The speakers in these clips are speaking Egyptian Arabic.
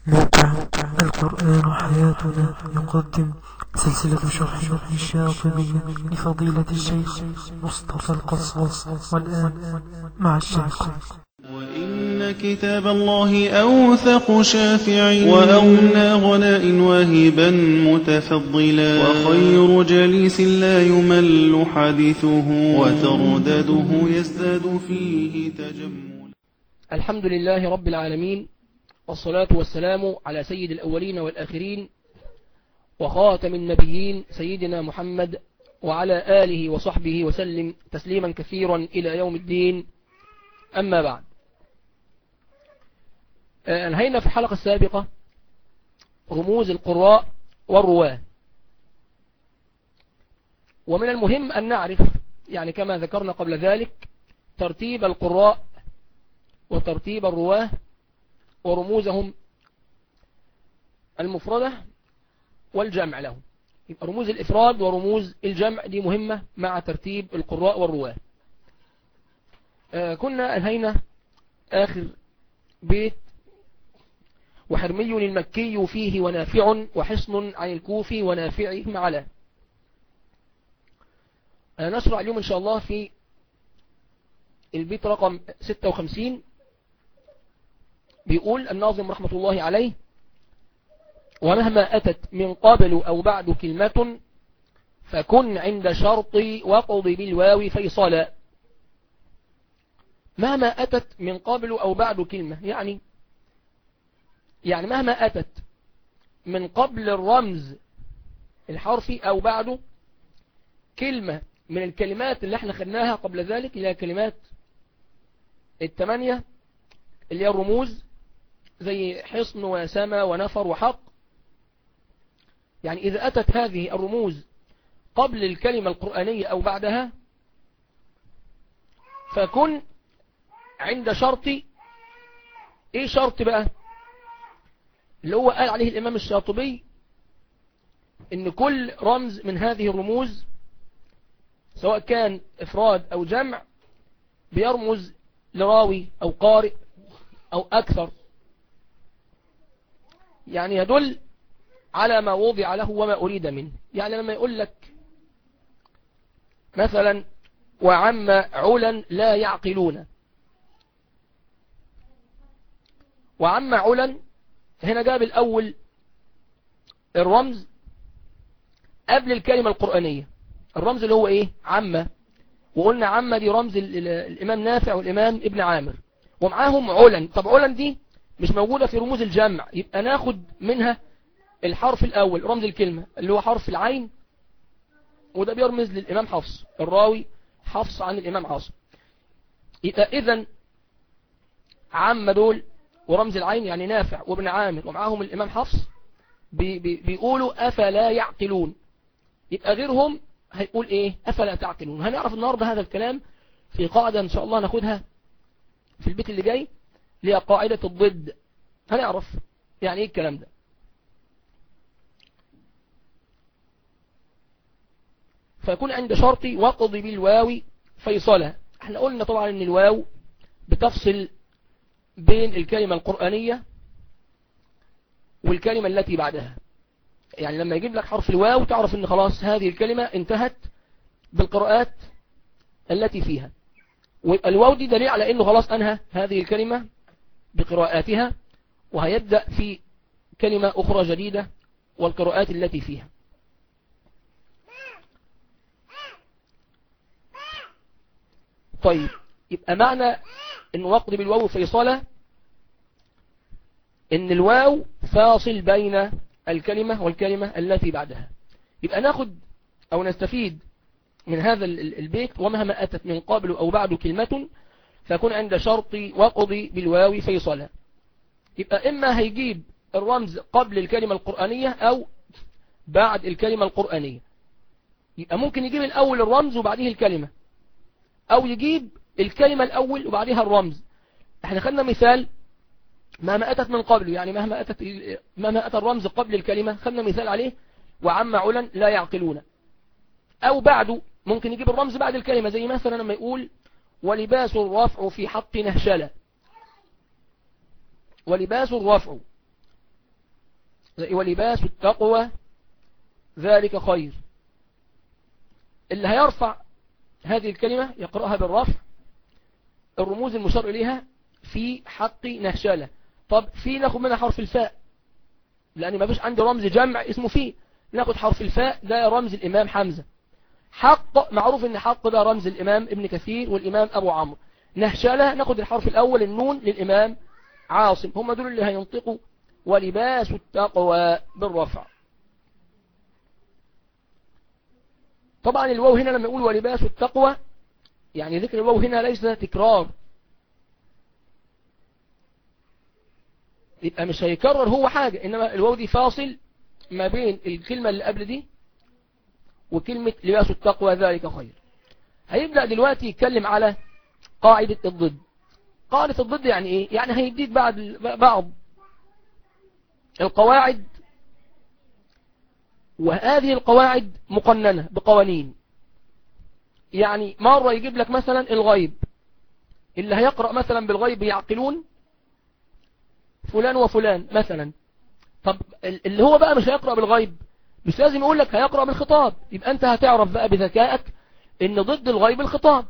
موقع القرآن حياتنا يقدم سلسلة شرح الشاطبية لفضيلة الشيخ مصطفى القصص والآن مع الشيخ وإن كتاب الله أوثق شافع وأغنى غناء واهبا متفضلا وخير جليس لا يمل حديثه وتردده يزداد فيه تجملا الحمد لله رب العالمين والصلاة والسلام على سيد الأولين والآخرين وخاتم النبيين سيدنا محمد وعلى آله وصحبه وسلم تسليما كثيرا إلى يوم الدين أما بعد انهينا في الحلقة السابقة رموز القراء والرواة ومن المهم أن نعرف يعني كما ذكرنا قبل ذلك ترتيب القراء وترتيب الرواه ورموزهم المفردة والجمع لهم يبقى رموز الإفراد ورموز الجمع دي مهمة مع ترتيب القراء والرواه آه كنا أنهينا آخر بيت وحرمي المكي فيه ونافع وحصن عن الكوفي ونافعهم على آه نشرع اليوم إن شاء الله في البيت رقم 56 بيقول الناظم رحمة الله عليه ومهما أتت من قبل أو بعد كلمة فكن عند شرط وقض بالواو فيصلا مهما أتت من قبل أو بعد كلمة يعني يعني مهما أتت من قبل الرمز الحرفي أو بعده كلمة من الكلمات اللي احنا خدناها قبل ذلك اللي هي كلمات التمانية اللي هي الرموز زي حصن وسما ونفر وحق يعني إذا أتت هذه الرموز قبل الكلمة القرآنية أو بعدها فكن عند شرط إيه شرط بقى اللي هو قال عليه الإمام الشاطبي إن كل رمز من هذه الرموز سواء كان إفراد أو جمع بيرمز لراوي أو قارئ أو أكثر يعني يدل على ما وضع له وما أريد منه يعني لما يقول لك مثلا وعم علا لا يعقلون وعم علا هنا جاب الأول الرمز قبل الكلمة القرآنية الرمز اللي هو ايه عمة وقلنا عمة دي رمز الإمام نافع والإمام ابن عامر ومعاهم علن طب علن دي مش موجودة في رموز الجمع يبقى ناخد منها الحرف الأول رمز الكلمة اللي هو حرف العين وده بيرمز للإمام حفص الراوي حفص عن الإمام عاصم يبقى إذن عم دول ورمز العين يعني نافع وابن عامر ومعاهم الإمام حفص بي بي بيقولوا أفلا يعقلون يبقى غيرهم هيقول إيه أفلا تعقلون هنعرف النهاردة هذا الكلام في قاعدة إن شاء الله ناخدها في البيت اللي جاي اللي هي قاعدة الضد هنعرف يعني ايه الكلام ده فيكون عند شرطي وقضي بالواو فيصلة احنا قلنا طبعا ان الواو بتفصل بين الكلمة القرآنية والكلمة التي بعدها يعني لما يجيب لك حرف الواو تعرف ان خلاص هذه الكلمة انتهت بالقراءات التي فيها والواو دي دليل على انه خلاص انهى هذه الكلمة بقراءاتها وهيبدأ في كلمة اخرى جديدة والقراءات التي فيها طيب يبقى معنى ان وقض بالواو فيصلة ان الواو فاصل بين الكلمة والكلمة التي بعدها يبقى ناخد او نستفيد من هذا البيت ومهما أتت من قبل أو بعد كلمة فكن عند شرط وقضي بالواو فيصلا يبقى إما هيجيب الرمز قبل الكلمة القرآنية أو بعد الكلمة القرآنية يبقى ممكن يجيب الأول الرمز وبعديه الكلمة أو يجيب الكلمة الأول وبعدها الرمز احنا خدنا مثال مهما أتت من قبل يعني مهما أتت مهما أتى الرمز قبل الكلمة خدنا مثال عليه وعم علا لا يعقلون أو بعده ممكن يجيب الرمز بعد الكلمة زي مثلا لما يقول ولباس الرفع في حق نهشلة ولباس الرفع ولباس التقوى ذلك خير اللي هيرفع هذه الكلمة يقرأها بالرفع الرموز المشار إليها في حق نهشالة طب في ناخد منها حرف الفاء لأن ما فيش عندي رمز جمع اسمه فيه ناخد حرف الفاء ده رمز الإمام حمزة حق معروف ان حق ده رمز الإمام ابن كثير والإمام أبو عمرو نهشالة ناخد الحرف الأول النون للإمام عاصم هم دول اللي هينطقوا ولباس التقوى بالرفع طبعا الواو هنا لما يقول ولباس التقوى يعني ذكر الواو هنا ليس تكرار يبقى مش هيكرر هو حاجة إنما الواو دي فاصل ما بين الكلمة اللي قبل دي وكلمة لباس التقوى ذلك خير هيبدأ دلوقتي يتكلم على قاعدة الضد قاعدة الضد يعني ايه يعني هيديك بعض بعض القواعد وهذه القواعد مقننة بقوانين يعني مرة يجيب لك مثلا الغيب اللي هيقرأ مثلا بالغيب يعقلون فلان وفلان مثلا طب اللي هو بقى مش هيقرأ بالغيب مش لازم يقول لك هيقرأ بالخطاب يبقى انت هتعرف بقى بذكائك ان ضد الغيب الخطاب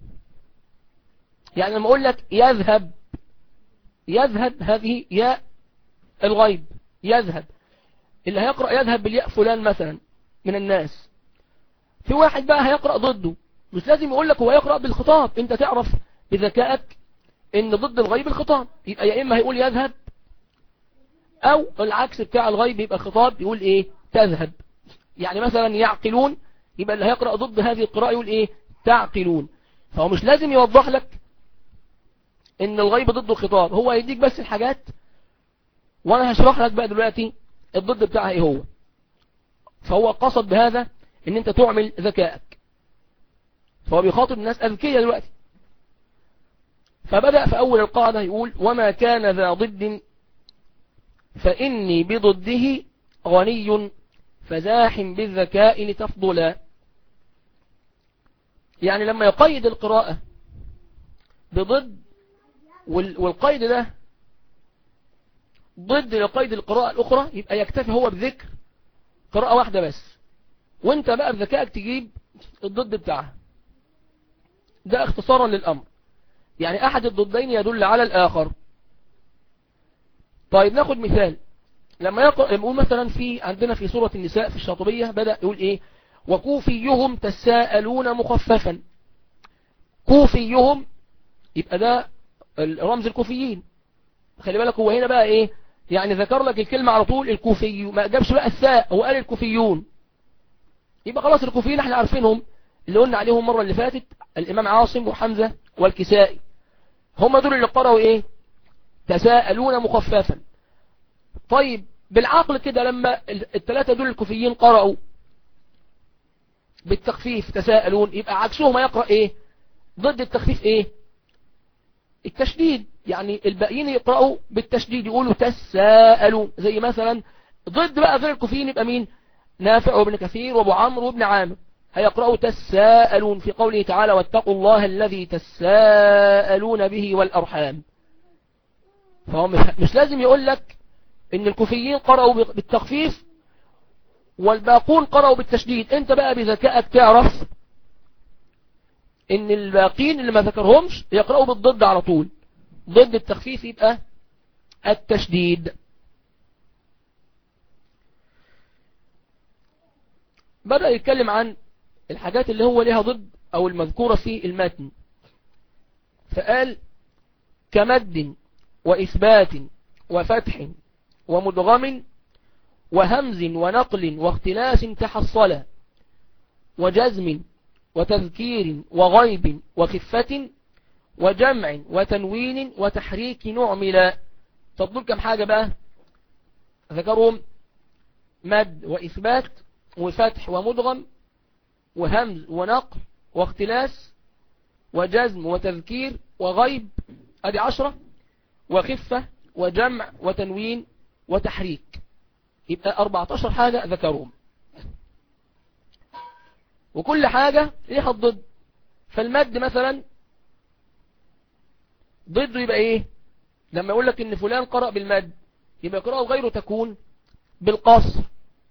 يعني لما اقول لك يذهب يذهب هذه ياء الغيب يذهب اللي هيقرأ يذهب بالياء فلان مثلا من الناس في واحد بقى هيقرأ ضده مش لازم يقول لك هو يقرأ بالخطاب انت تعرف بذكائك ان ضد الغيب الخطاب يبقى يا اما هيقول يذهب او العكس بتاع الغيب يبقى الخطاب يقول ايه تذهب يعني مثلا يعقلون يبقى اللي هيقرأ ضد هذه القراءة يقول ايه تعقلون فهو مش لازم يوضح لك ان الغيب ضد الخطاب هو يديك بس الحاجات وانا هشرح لك بقى دلوقتي الضد بتاعها ايه هو فهو قصد بهذا ان انت تعمل ذكائك فهو بيخاطب الناس اذكية دلوقتي فبدأ في اول القاعدة يقول وما كان ذا ضد فإني بضده غني فزاح بالذكاء لتفضلا يعني لما يقيد القراءة بضد والقيد ده ضد لقيد القراءة الأخرى يبقى يكتفي هو بذكر قراءة واحدة بس وانت بقى بذكائك تجيب الضد بتاعها ده اختصارا للأمر يعني أحد الضدين يدل على الآخر طيب ناخد مثال لما يقول يقول مثلا في عندنا في سورة النساء في الشاطبية بدأ يقول ايه وكوفيهم تساءلون مخففا كوفيهم يبقى ده الرمز الكوفيين خلي بالك هو هنا بقى ايه يعني ذكر لك الكلمة على طول الكوفي ما جابش بقى الثاء هو قال الكوفيون يبقى خلاص الكوفيين احنا عارفينهم اللي قلنا عليهم المرة اللي فاتت الامام عاصم وحمزة والكسائي هم دول اللي قرأوا ايه تساءلون مخففا طيب بالعقل كده لما الثلاثة دول الكوفيين قرأوا بالتخفيف تساءلون يبقى عكسهم يقرأ ايه ضد التخفيف ايه التشديد يعني الباقيين يقرأوا بالتشديد يقولوا تساءلون زي مثلا ضد بقى غير الكوفيين يبقى مين نافع وابن كثير وابو عمرو وابن عامر هيقرأوا تساءلون في قوله تعالى واتقوا الله الذي تساءلون به والأرحام فهو مش لازم يقول لك ان الكوفيين قرأوا بالتخفيف والباقون قرأوا بالتشديد انت بقى بذكائك تعرف ان الباقين اللي ما ذكرهمش يقرأوا بالضد على طول ضد التخفيف يبقى التشديد بدأ يتكلم عن الحاجات اللي هو لها ضد او المذكورة في المتن فقال كمد وإثبات وفتح ومدغم وهمز ونقل واختلاس تحصل وجزم وتذكير وغيب وخفة وجمع وتنوين وتحريك نعملا تفضل كم حاجة بقى ذكرهم مد وإثبات وفتح ومدغم وهمز ونقل واختلاس وجزم وتذكير وغيب ادي عشرة وخفة وجمع وتنوين وتحريك يبقى 14 حاجة ذكرهم وكل حاجة ليها الضد فالمد مثلا ضده يبقى ايه لما يقول لك ان فلان قرأ بالمد يبقى قراءة غيره تكون بالقصر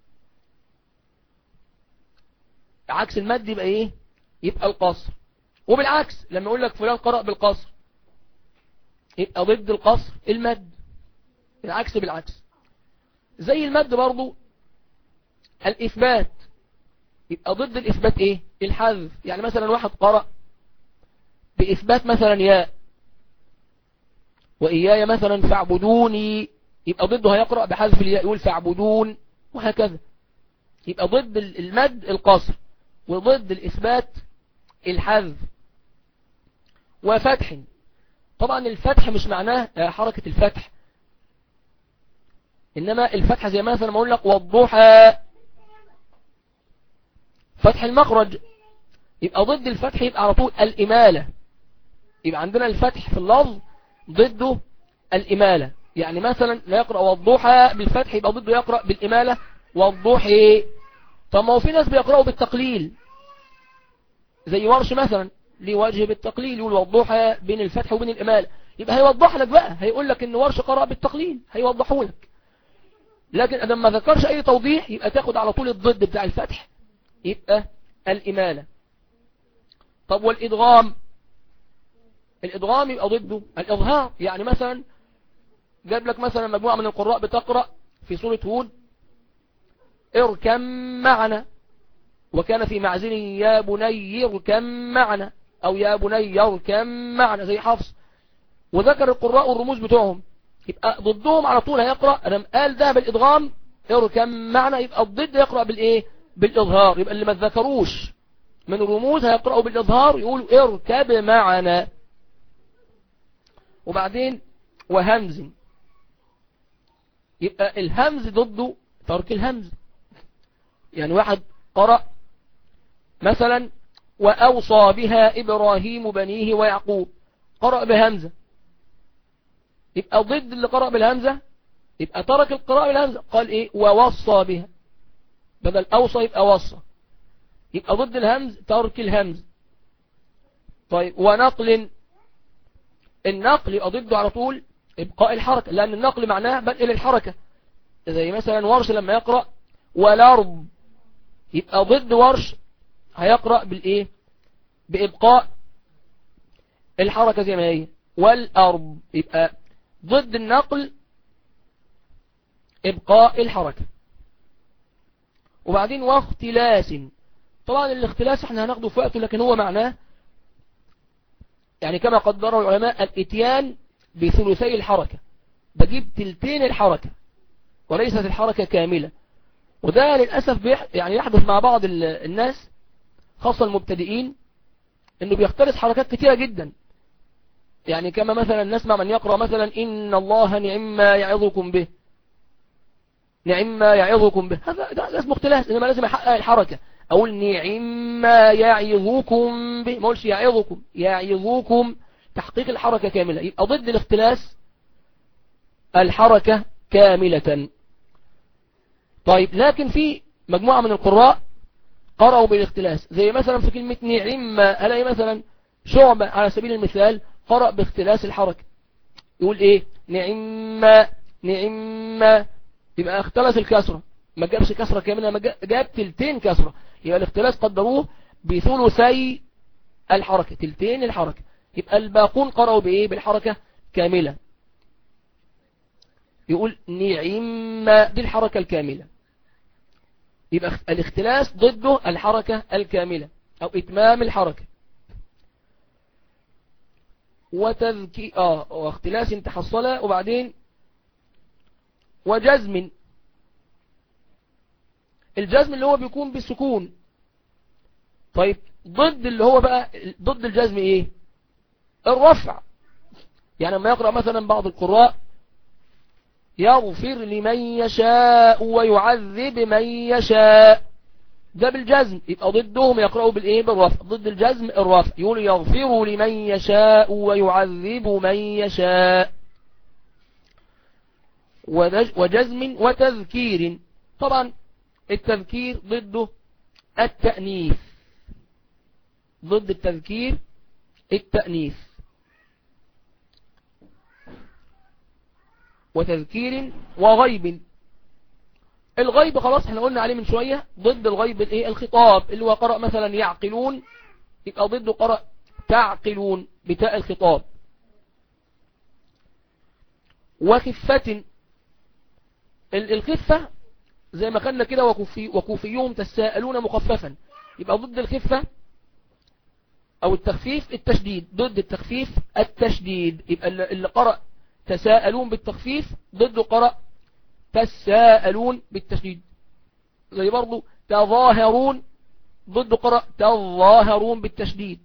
عكس المد يبقى ايه يبقى القصر وبالعكس لما يقول لك فلان قرأ بالقصر يبقى ضد القصر المد العكس بالعكس زي المد برضو الإثبات يبقى ضد الإثبات إيه الحذف يعني مثلا واحد قرأ بإثبات مثلا ياء وإياي مثلا فاعبدوني يبقى ضده هيقرأ بحذف الياء يقول فاعبدون وهكذا يبقى ضد المد القصر وضد الإثبات الحذف وفتح طبعا الفتح مش معناه حركة الفتح إنما الفتح زي مثلا ما أقول لك والضحى فتح المخرج يبقى ضد الفتح يبقى على طول الإمالة يبقى عندنا الفتح في اللفظ ضده الإمالة يعني مثلا لا يقرأ والضحى بالفتح يبقى ضده يقرأ بالإمالة والضحى طب ما هو في ناس بيقرأوا بالتقليل زي ورش مثلا ليه وجه بالتقليل يقول والضحى بين الفتح وبين الإمالة يبقى هيوضح لك بقى هيقول لك ان ورش قرأ بالتقليل هيوضحه لك لكن اذا ما ذكرش اي توضيح يبقى تاخد على طول الضد بتاع الفتح يبقى الإمالة طب والإدغام الإدغام يبقى ضده الإظهار يعني مثلا جاب لك مثلا مجموعة من القراء بتقرأ في سورة هود اركم معنا وكان في معزل يا بني اركم معنا أو يا بني اركم معنا زي حفص وذكر القراء والرموز بتوعهم يبقى ضدهم على طول هيقرأ لما قال ده بالإدغام اركم معنا يبقى الضد يقرأ بالإيه بالإظهار يبقى اللي ما ذكروش من الرموز هيقرأوا بالإظهار يقولوا اركب معنا وبعدين وهمز يبقى الهمز ضده ترك الهمز يعني واحد قرأ مثلا وأوصى بها إبراهيم بنيه ويعقوب قرأ بهمزة يبقى ضد اللي قرأ بالهمزة يبقى ترك القراءة بالهمزة قال إيه ووصى بها بدل أوصى يبقى وصى يبقى ضد الهمز ترك الهمز طيب ونقل النقل يبقى ضده على طول إبقاء الحركة لأن النقل معناه بدء الحركة زي مثلا ورش لما يقرأ والأرض يبقى ضد ورش هيقرأ بالإيه بإبقاء الحركة زي ما هي والأرض يبقى ضد النقل إبقاء الحركة وبعدين واختلاس طبعا الاختلاس احنا هناخده في وقته لكن هو معناه يعني كما قدره العلماء الاتيان بثلثي الحركة بجيب تلتين الحركة وليست الحركة كاملة وده للأسف بيح يعني يحدث مع بعض الناس خاصة المبتدئين انه بيختلس حركات كتيرة جدا يعني كما مثلا نسمع من يقرأ مثلا إن الله نعم ما يعظكم به نعم ما يعظكم به هذا ده اسمه اختلاس إنما لازم يحقق الحركة أقول نعم ما يعظكم به ما أقولش يعظكم يعظكم تحقيق الحركة كاملة يبقى ضد الاختلاس الحركة كاملة طيب لكن في مجموعة من القراء قرأوا بالاختلاس زي مثلا في كلمة نعم ألاقي مثلا شعبة على سبيل المثال قرأ باختلاس الحركة يقول ايه نعم نعم يبقى اختلس الكسرة ما جابش كسرة كاملة ما جاب تلتين كسرة يبقى الاختلاس قدروه بثلثي الحركة تلتين الحركة يبقى الباقون قرأوا بايه بالحركة كاملة يقول نعم دي الحركة الكاملة يبقى الاختلاس ضده الحركة الكاملة او اتمام الحركة وتذكي اه واختلاس تحصل وبعدين وجزم الجزم اللي هو بيكون بالسكون طيب ضد اللي هو بقى ضد الجزم ايه الرفع يعني لما يقرأ مثلا بعض القراء يغفر لمن يشاء ويعذب من يشاء ده بالجزم يبقى ضدهم يقرأوا بالايه بالرفع ضد الجزم الرفع يقول يغفر لمن يشاء ويعذب من يشاء وجزم وتذكير طبعا التذكير ضده التأنيث ضد التذكير التأنيث وتذكير وغيب الغيب خلاص احنا قلنا عليه من شوية ضد الغيب الايه الخطاب اللي هو قرأ مثلا يعقلون يبقى ضده قرأ تعقلون بتاء الخطاب وخفة الخفة زي ما خلنا كده وكوفي وكوفيهم تساءلون مخففا يبقى ضد الخفة او التخفيف التشديد ضد التخفيف التشديد يبقى اللي قرأ تساءلون بالتخفيف ضده قرأ تساءلون بالتشديد زي برضو تظاهرون ضده قرأ تظاهرون بالتشديد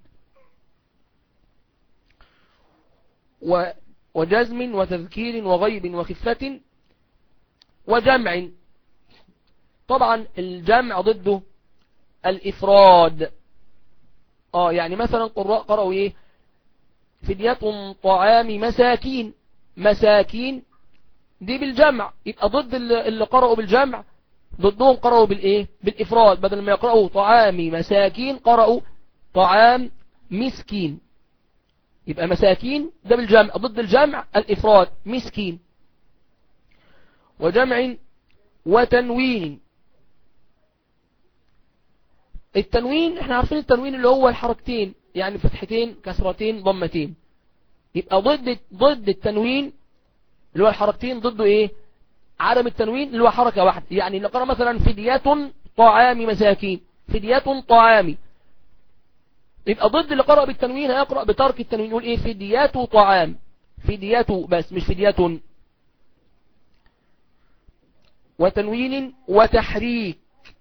وجزم وتذكير وغيب وخفة وجمع طبعا الجمع ضده الإفراد اه يعني مثلا قراء قرأوا ايه فدية طعام مساكين مساكين دي بالجمع يبقى ضد اللي قرأوا بالجمع ضدهم قرأوا بالايه بالإفراد بدل ما يقرأوا طعام مساكين قرأوا طعام مسكين يبقى مساكين ده بالجمع ضد الجمع الإفراد مسكين وجمع وتنوين التنوين احنا عارفين التنوين اللي هو الحركتين يعني فتحتين كسرتين ضمتين يبقى ضد ضد التنوين اللي هو الحركتين ضده ايه عدم التنوين اللي هو حركة واحدة يعني اللي قرأ مثلا فدية طعام مساكين فدية طعام يبقى ضد اللي قرأ بالتنوين هيقرأ بترك التنوين يقول ايه فديات طعام فديات بس مش فديات وتنوين وتحريك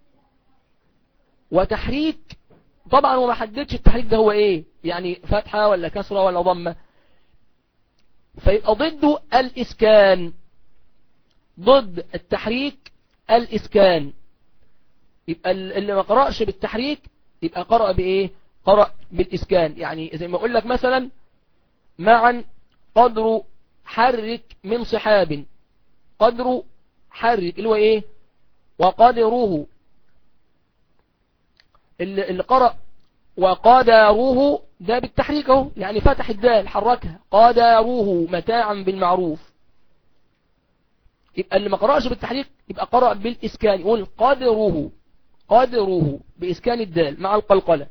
وتحريك طبعا هو ما حددش التحريك ده هو ايه يعني فتحة ولا كسرة ولا ضمة فيبقى ضده الاسكان ضد التحريك الاسكان يبقى اللي ما قرأش بالتحريك يبقى قرأ بايه قرأ بالاسكان يعني زي ما اقول لك مثلا معا قدر حرك من صحاب قدر حرك اللي هو ايه وقدره اللي, اللي قرأ وقدروه ده بالتحريك اهو يعني فتح الدال حركها قدروه متاعا بالمعروف يبقى اللي ما قرأش بالتحريك يبقى قرأ بالإسكان يقول قدره قدره بإسكان الدال مع القلقلة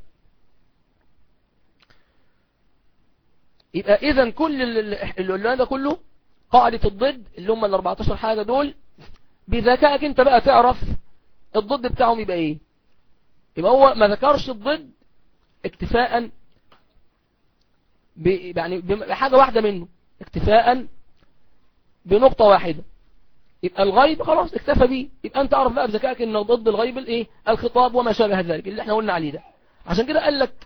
يبقى إذا كل اللي ده كله قاعدة الضد اللي هم ال 14 حاجة دول بذكائك انت بقى تعرف الضد بتاعهم يبقى ايه يبقى هو ما ذكرش الضد اكتفاء ب... يعني بحاجة واحدة منه اكتفاء بنقطة واحدة يبقى الغيب خلاص اكتفى بيه يبقى انت تعرف بقى بذكائك انه ضد الغيب الايه الخطاب وما شابه ذلك اللي احنا قلنا عليه ده عشان كده قال لك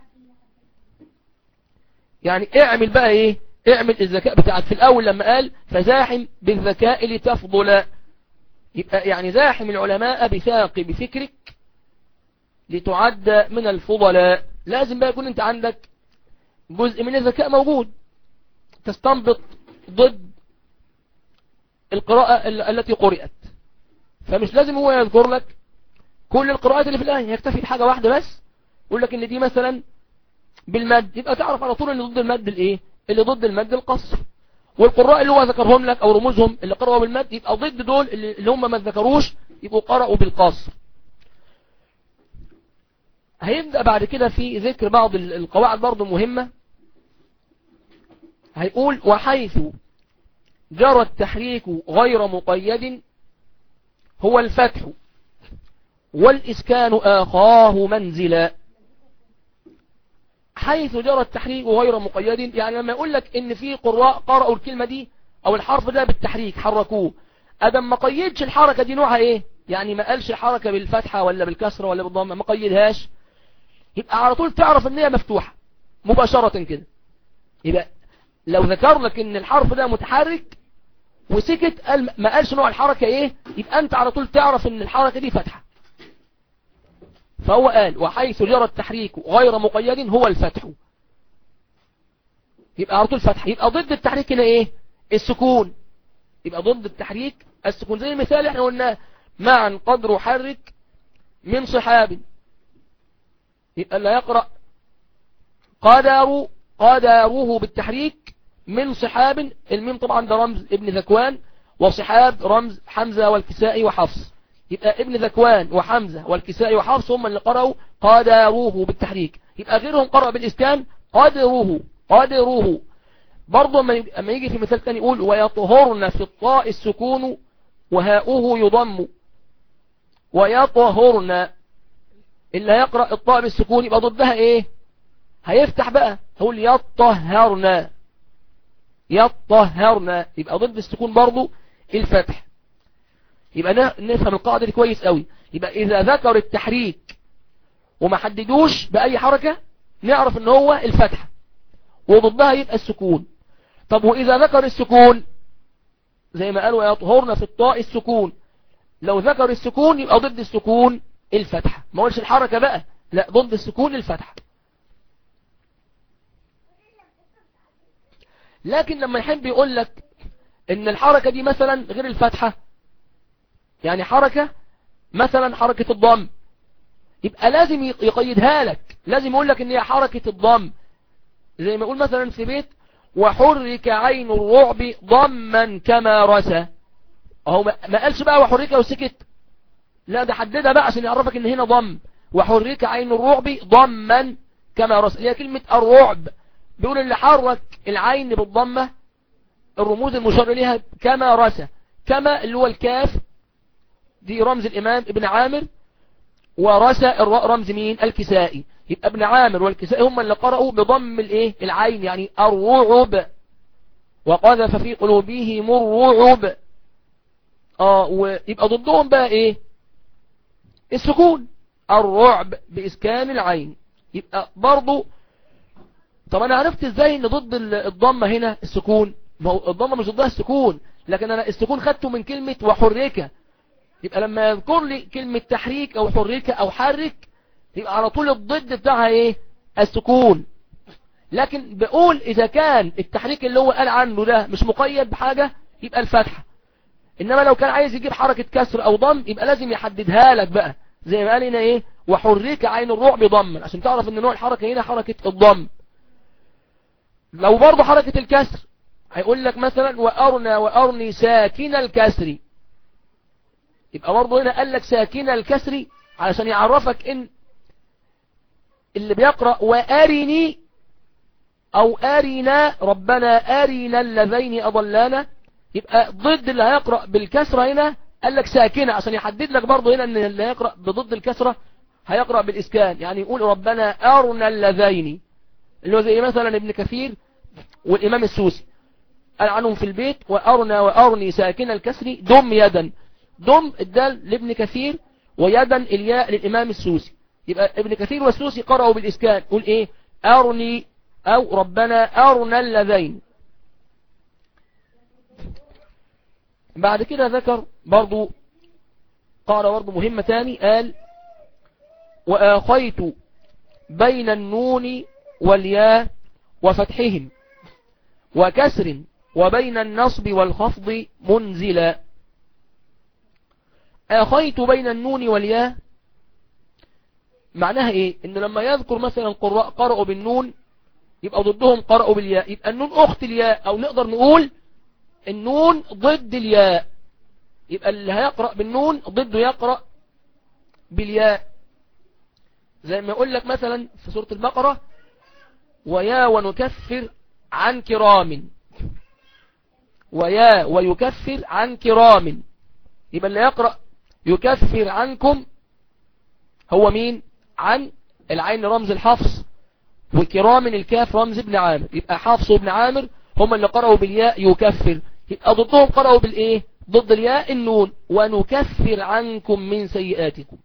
يعني اعمل بقى ايه اعمل الذكاء بتاعك في الاول لما قال فزاحم بالذكاء لتفضل يبقى يعني زاحم العلماء بثاقب فكرك لتعد من الفضلاء لازم بقى يكون انت عندك جزء من الذكاء موجود تستنبط ضد القراءة التي قرأت فمش لازم هو يذكر لك كل القراءات اللي في الآية يكتفي بحاجة واحدة بس يقول لك ان دي مثلا بالمد يبقى تعرف على طول ان ضد المد الايه اللي ضد المد القصر والقراء اللي هو ذكرهم لك او رموزهم اللي قرأوا بالمد يبقى ضد دول اللي هم ما ذكروش يبقوا قرأوا بالقصر هيبدأ بعد كده في ذكر بعض القواعد برضو مهمة هيقول وحيث جرى التحريك غير مقيد هو الفتح والإسكان آخاه منزلا حيث جرى التحريك غير مقيد يعني لما يقول لك ان في قراء قرأوا الكلمة دي او الحرف ده بالتحريك حركوه ادم ما قيدش الحركة دي نوعها ايه يعني ما قالش الحركة بالفتحة ولا بالكسرة ولا بالضمة ما قيدهاش يبقى على طول تعرف ان هي مفتوحة مباشرة كده يبقى لو ذكر لك ان الحرف ده متحرك وسكت قال ما قالش نوع الحركة ايه يبقى انت على طول تعرف ان الحركة دي فتحة فهو قال وحيث جرى التحريك غير مقيد هو الفتح يبقى على طول فتح يبقى ضد التحريك هنا ايه السكون يبقى ضد التحريك السكون زي المثال احنا قلنا معا قدر حرك من صحاب يبقى لا يقرأ قدروا قدروه بالتحريك من صحاب الميم طبعا ده رمز ابن ذكوان وصحاب رمز حمزة والكسائي وحفص يبقى ابن ذكوان وحمزة والكسائي وحفص هم اللي قرأوا قدروه بالتحريك يبقى غيرهم قرأ بالإسكان قدروه قدروه برضه اما يجي في مثال تاني يقول ويطهرن في الطاء السكون وهاؤه يضم ويطهرن اللي هيقرأ الطاء بالسكون يبقى ضدها ايه هيفتح بقى هقول يطهرن يطهرن يبقى ضد السكون برضه الفتح يبقى نفهم القاعدة دي كويس قوي يبقى إذا ذكر التحريك وما حددوش بأي حركة نعرف ان هو الفتحة وضدها يبقى السكون طب وإذا ذكر السكون زي ما قالوا يطهرن في الطاء السكون لو ذكر السكون يبقى ضد السكون الفتحة ما قولش الحركة بقى لا ضد السكون الفتحة لكن لما يحب يقول لك ان الحركة دي مثلا غير الفتحة يعني حركة مثلا حركة الضم يبقى لازم يقيدها لك لازم يقول لك ان هي حركة الضم زي ما يقول مثلا في بيت وحرك عين الرعب ضما كما رسى اهو ما قالش بقى وحرك وسكت لا ده حددها بقى عشان يعرفك ان هنا ضم وحرك عين الرعب ضما كما رسى هي كلمة الرعب بيقول اللي حرك العين بالضمة الرموز المشار اليها كما رسى كما اللي هو الكاف دي رمز الامام ابن عامر ورسى رمز مين الكسائي يبقى ابن عامر والكسائي هم اللي قرأوا بضم الايه العين يعني الرعب وقذف في قلوبهم الرعب اه ويبقى ضدهم بقى ايه السكون الرعب بإسكان العين يبقى برضو طب انا عرفت ازاي ان ضد الضمة هنا السكون ما هو الضمة مش ضدها السكون لكن انا السكون خدته من كلمة وحركة يبقى لما يذكر لي كلمة تحريك او حركة او حرك يبقى على طول الضد بتاعها ايه السكون لكن بقول اذا كان التحريك اللي هو قال عنه ده مش مقيد بحاجة يبقى الفتحة انما لو كان عايز يجيب حركة كسر او ضم يبقى لازم يحددها لك بقى زي ما قال هنا ايه وحرك عين الرعب ضما عشان تعرف ان نوع الحركة هنا حركة الضم لو برضه حركة الكسر هيقول لك مثلا وأرنى وأرني ساكن الكسر يبقى برضه هنا قال لك ساكن الكسر علشان يعرفك ان اللي بيقرأ وأرني أو أرنا ربنا أرنا اللذين أضلانا يبقى ضد اللي هيقرأ بالكسرة هنا قال لك ساكنة عشان يحدد لك برضه هنا ان اللي هيقرأ بضد الكسرة هيقرأ بالإسكان يعني يقول ربنا أرنا اللذين اللي هو زي مثلا ابن كثير والإمام السوسي قال عنهم في البيت وأرنا وأرني ساكن الكسر دم يدا دم الدال لابن كثير ويدا الياء للإمام السوسي يبقى ابن كثير والسوسي قرأوا بالإسكان قول إيه أرني أو ربنا أرنا اللذين بعد كده ذكر برضو قال برضو مهمة تاني قال وآخيت بين النون والياء وفتحهم وكسر وبين النصب والخفض منزلا آخيت بين النون والياء معناها ايه ان لما يذكر مثلا القراء قرأوا بالنون يبقى ضدهم قرأوا بالياء يبقى النون اخت الياء او نقدر نقول النون ضد الياء يبقى اللي هيقرأ بالنون ضده يقرأ بالياء زي ما يقول لك مثلا في سورة البقرة ويا ونكفر عن كرام ويا ويكفر عن كرام يبقى اللي يقرأ يكفر عنكم هو مين عن العين رمز الحفص وكرام الكاف رمز ابن عامر يبقى حفص وابن عامر هم اللي قرأوا بالياء يكفر يبقى ضدهم قرأوا بالايه ضد الياء النون ونكفر عنكم من سيئاتكم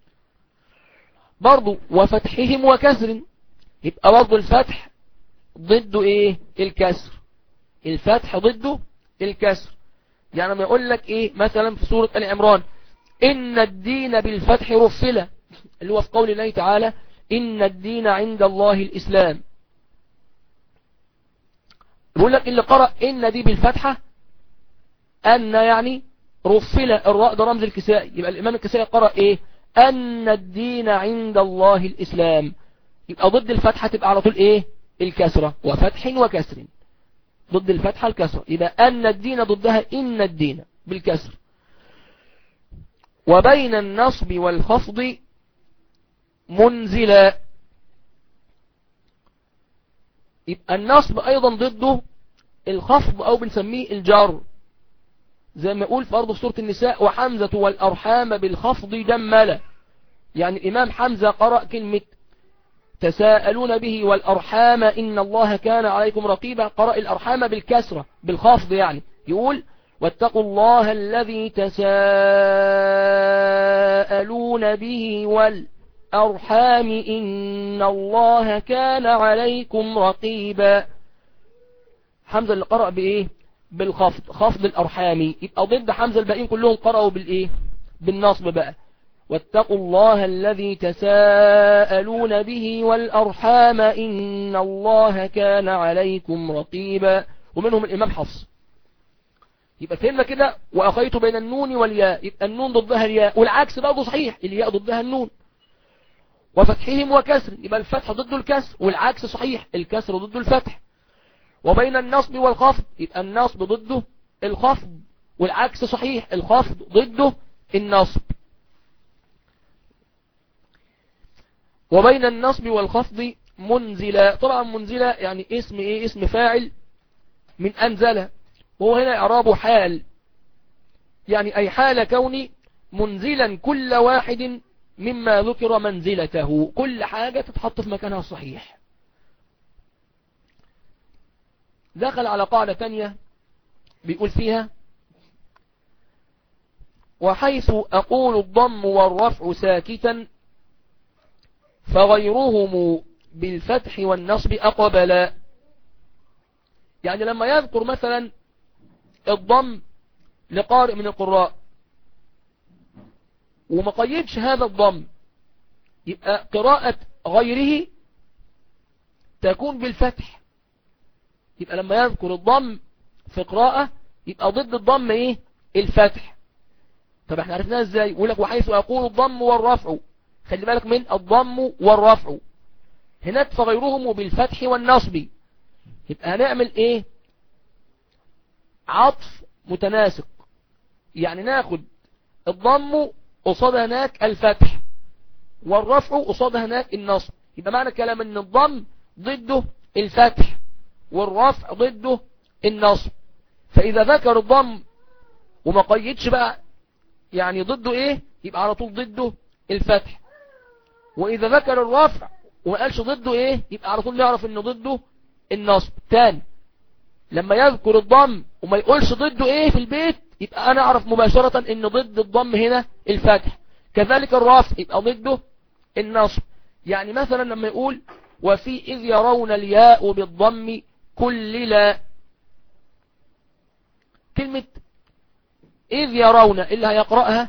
برضو وفتحهم وكسر يبقى برضو الفتح ضده ايه الكسر الفتح ضده الكسر يعني ما يقول لك ايه مثلا في سورة العمران ان الدين بالفتح رفلة اللي هو في قول الله تعالى ان الدين عند الله الاسلام يقول لك اللي قرأ ان دي بالفتحة ان يعني رفلة الراء ده رمز الكسائي يبقى الامام الكسائي قرأ ايه ان الدين عند الله الاسلام يبقى ضد الفتحة تبقى على طول ايه الكسرة وفتح وكسر ضد الفتحة الكسرة يبقى أن الدين ضدها إن الدين بالكسر وبين النصب والخفض منزلا يبقى النصب أيضا ضده الخفض أو بنسميه الجر زي ما يقول في أرض سورة النساء وحمزة والأرحام بالخفض جملا يعني الإمام حمزة قرأ كلمة تساءلون به والأرحام إن الله كان عليكم رقيبا قرأ الأرحام بالكسرة بالخفض يعني يقول واتقوا الله الذي تساءلون به والأرحام إن الله كان عليكم رقيبا حمزة اللي قرأ بإيه بالخفض خفض الأرحام يبقى ضد حمزة الباقيين كلهم قرأوا بالإيه بالنصب بقى واتقوا الله الذي تساءلون به والأرحام إن الله كان عليكم رقيبا ومنهم الإمام حفص يبقى فهمنا كده وأخيت بين النون والياء يبقى النون ضدها الياء والعكس برضه صحيح الياء ضدها النون وفتحهم وكسر يبقى الفتح ضده الكسر والعكس صحيح الكسر ضده الفتح وبين النصب والخفض يبقى النصب ضده الخفض والعكس صحيح الخفض ضده النصب وبين النصب والخفض منزلة طبعا منزلة يعني اسم ايه اسم فاعل من انزل وهو هنا اعرابه حال يعني اي حال كوني منزلا كل واحد مما ذكر منزلته كل حاجة تتحط في مكانها الصحيح دخل على قاعدة تانية بيقول فيها وحيث أقول الضم والرفع ساكتا فغيرهم بالفتح والنصب أقبلا يعني لما يذكر مثلا الضم لقارئ من القراء وما قيدش هذا الضم يبقى قراءة غيره تكون بالفتح يبقى لما يذكر الضم في قراءة يبقى ضد الضم ايه الفتح طب احنا عرفناها ازاي يقول لك وحيث اقول الضم والرفع خلي بالك من الضم والرفع هناك فغيرهم بالفتح والنصب يبقى هنعمل ايه عطف متناسق يعني ناخد الضم قصاد هناك الفتح والرفع قصاد هناك النصب يبقى معنى الكلام ان الضم ضده الفتح والرفع ضده النصب فاذا ذكر الضم وما قيدش بقى يعني ضده ايه يبقى على طول ضده الفتح واذا ذكر الرفع وما قالش ضده ايه يبقى على طول نعرف انه ضده النصب تاني لما يذكر الضم وما يقولش ضده ايه في البيت يبقى انا اعرف مباشرة ان ضد الضم هنا الفتح كذلك الرفع يبقى ضده النصب يعني مثلا لما يقول وفي اذ يرون الياء بالضم كل لا كلمة إذ يرون اللي هيقرأها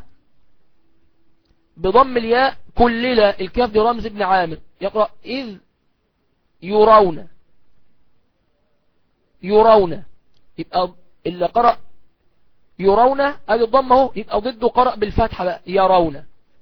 بضم الياء كل لا الكاف دي رمز ابن عامر يقرأ إذ يرون يرون يبقى اللي قرأ يرون ادي الضم اهو يبقى ضده قرأ بالفتحة بقى يرون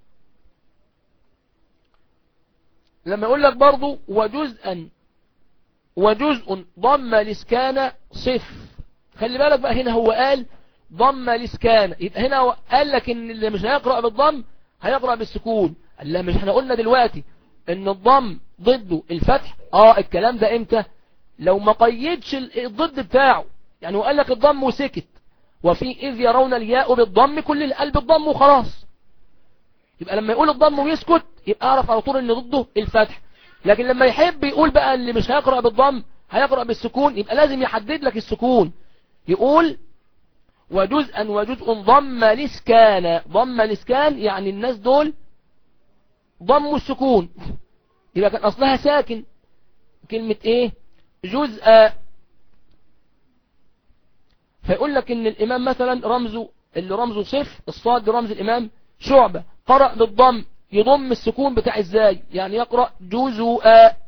لما يقول لك برضو وجزءا وجزء ضم الاسكان صف خلي بالك بقى هنا هو قال ضم الاسكان يبقى هنا قال لك ان اللي مش هيقرأ بالضم هيقرأ بالسكون قال لا مش احنا قلنا دلوقتي ان الضم ضده الفتح اه الكلام ده امتى لو ما قيدش الضد بتاعه يعني وقال لك الضم وسكت وفي إذ يرون الياء بالضم كل القلب الضم وخلاص يبقى لما يقول الضم ويسكت يبقى اعرف على طول ان ضده الفتح لكن لما يحب يقول بقى اللي مش هيقرأ بالضم هيقرأ بالسكون يبقى لازم يحدد لك السكون يقول وجزءا وجزء ضم الاسكان ضم الاسكان يعني الناس دول ضموا السكون يبقى كان اصلها ساكن كلمة ايه جزء فيقول لك ان الامام مثلا رمزه اللي رمزه صف الصاد دي رمز الامام شعبة قرأ بالضم يضم السكون بتاع ازاي يعني يقرأ جزء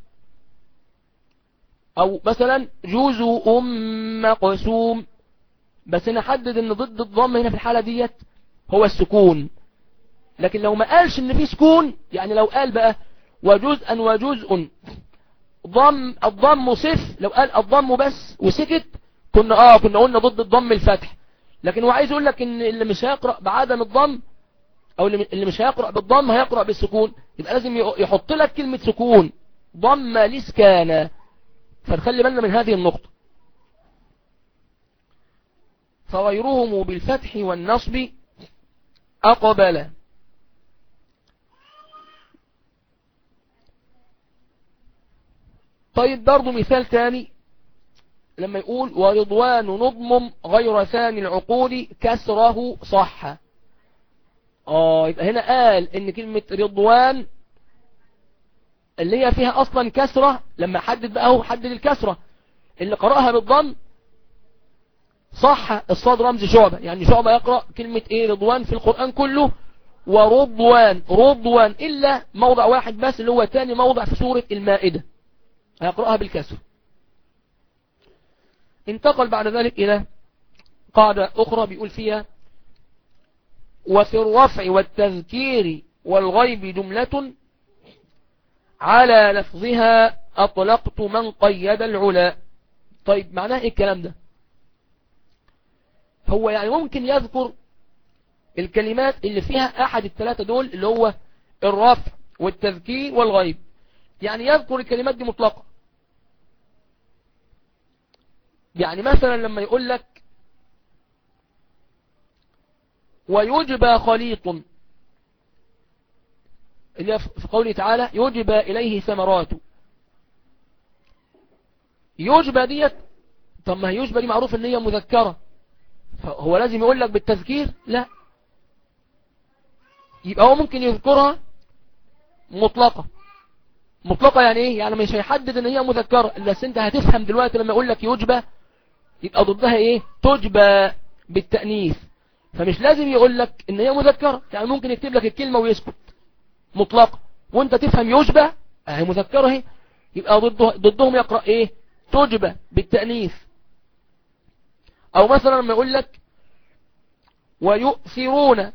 او مثلا جزء مقسوم بس نحدد ان ضد الضم هنا في الحالة ديت هو السكون لكن لو ما قالش ان في سكون يعني لو قال بقى وجزءا وجزء ضم الضم صف لو قال الضم بس وسكت كنا اه كنا قلنا ضد الضم الفتح لكن هو عايز يقول لك ان اللي مش هيقرأ بعدم الضم او اللي اللي مش هيقرأ بالضم هيقرأ بالسكون يبقى لازم يحط لك كلمة سكون ضم لسكان فنخلي بالنا من هذه النقطة فغيرهم بالفتح والنصب أقبل طيب برضو مثال تاني لما يقول ورضوان نضمم غير ثاني العقول كسره صح اه يبقى هنا قال ان كلمة رضوان اللي هي فيها اصلا كسرة لما حدد بقى هو حدد الكسرة اللي قرأها بالضم صح الصاد رمز شعبة يعني شعبة يقرأ كلمة ايه رضوان في القرآن كله ورضوان رضوان إلا موضع واحد بس اللي هو تاني موضع في سورة المائدة هيقرأها بالكسر انتقل بعد ذلك إلى قاعدة أخرى بيقول فيها وفي الرفع والتذكير والغيب جملة على لفظها أطلقت من قيد العلا طيب معناه إيه الكلام ده هو يعني ممكن يذكر الكلمات اللي فيها أحد الثلاثة دول اللي هو الرفع والتذكير والغيب يعني يذكر الكلمات دي مطلقة يعني مثلا لما يقول لك ويجبى خليط اللي في قوله تعالى يجبى إليه ثمرات يجبى ديت طب ما هي يجبى دي معروف ان هي مذكرة فهو لازم يقول لك بالتذكير لا يبقى هو ممكن يذكرها مطلقة مطلقة يعني ايه يعني مش هيحدد ان هي مذكرة بس انت هتفهم دلوقتي لما يقول لك يجبى يبقى ضدها ايه تجبى بالتأنيث فمش لازم يقول لك ان هي مذكرة يعني ممكن يكتب لك الكلمة ويسكت مطلقة وانت تفهم يجبى اهي مذكرة اهي يبقى ضده ضدهم يقرأ ايه تجبى بالتأنيث او مثلا لما يقول لك ويؤثرون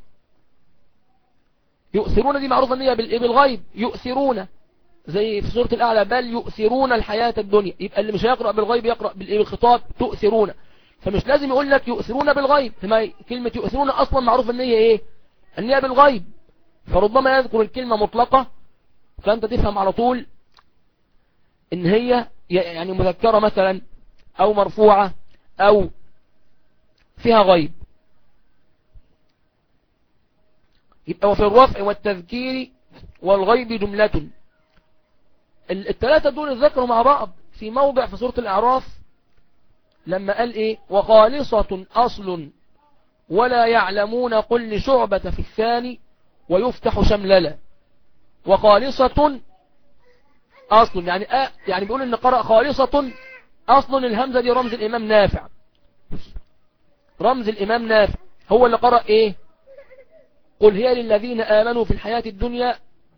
يؤثرون دي معروفة ان هي بالغيب يؤثرون زي في سورة الأعلى بل يؤثرون الحياة الدنيا يبقى اللي مش هيقرأ بالغيب يقرأ بالخطاب تؤثرون فمش لازم يقول لك يؤثرون بالغيب ما كلمة يؤثرون أصلا معروف ان هي ايه ان هي بالغيب فربما يذكر الكلمة مطلقة فأنت تفهم على طول ان هي يعني مذكرة مثلا او مرفوعة او فيها غيب يبقى وفي الرفع والتذكير والغيب جملة الثلاثة دول ذكروا مع بعض في موضع في سورة الأعراف لما قال ايه وخالصة أصل ولا يعلمون قل شعبة في الثاني ويفتح شمللا وخالصة أصل يعني آه يعني بيقول ان قرأ خالصة أصل الهمزة دي رمز الإمام نافع رمز الإمام نافع هو اللي قرأ ايه قل هي للذين آمنوا في الحياة الدنيا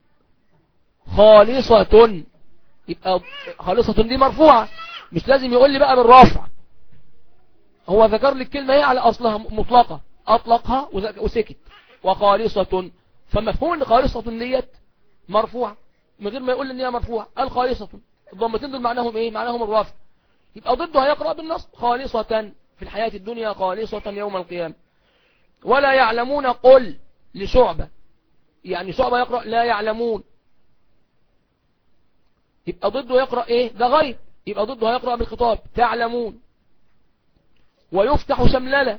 خالصة يبقى خالصة دي مرفوعة مش لازم يقول لي بقى بالرافع هو ذكر لي الكلمة هي على أصلها مطلقة أطلقها وسكت وخالصة فمفهوم ان خالصة ديت مرفوعة من غير ما يقول ان هي مرفوعة قال خالصة الضمتين دول معناهم ايه معناهم الرافع يبقى ضده هيقرأ بالنص خالصة في الحياة الدنيا خالصة يوم القيامة ولا يعلمون قل لشعبة يعني شعبة يقرأ لا يعلمون يبقى ضده يقرأ ايه ده غير يبقى ضده هيقرأ بالخطاب تعلمون ويفتح شمللة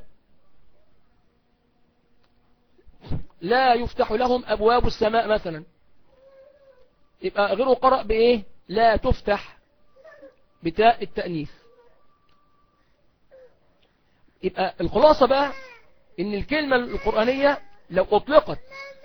لا يفتح لهم أبواب السماء مثلا يبقى غيره قرأ بإيه لا تفتح بتاء التأنيث يبقى الخلاصة بقى ان الكلمة القرآنية لو اطلقت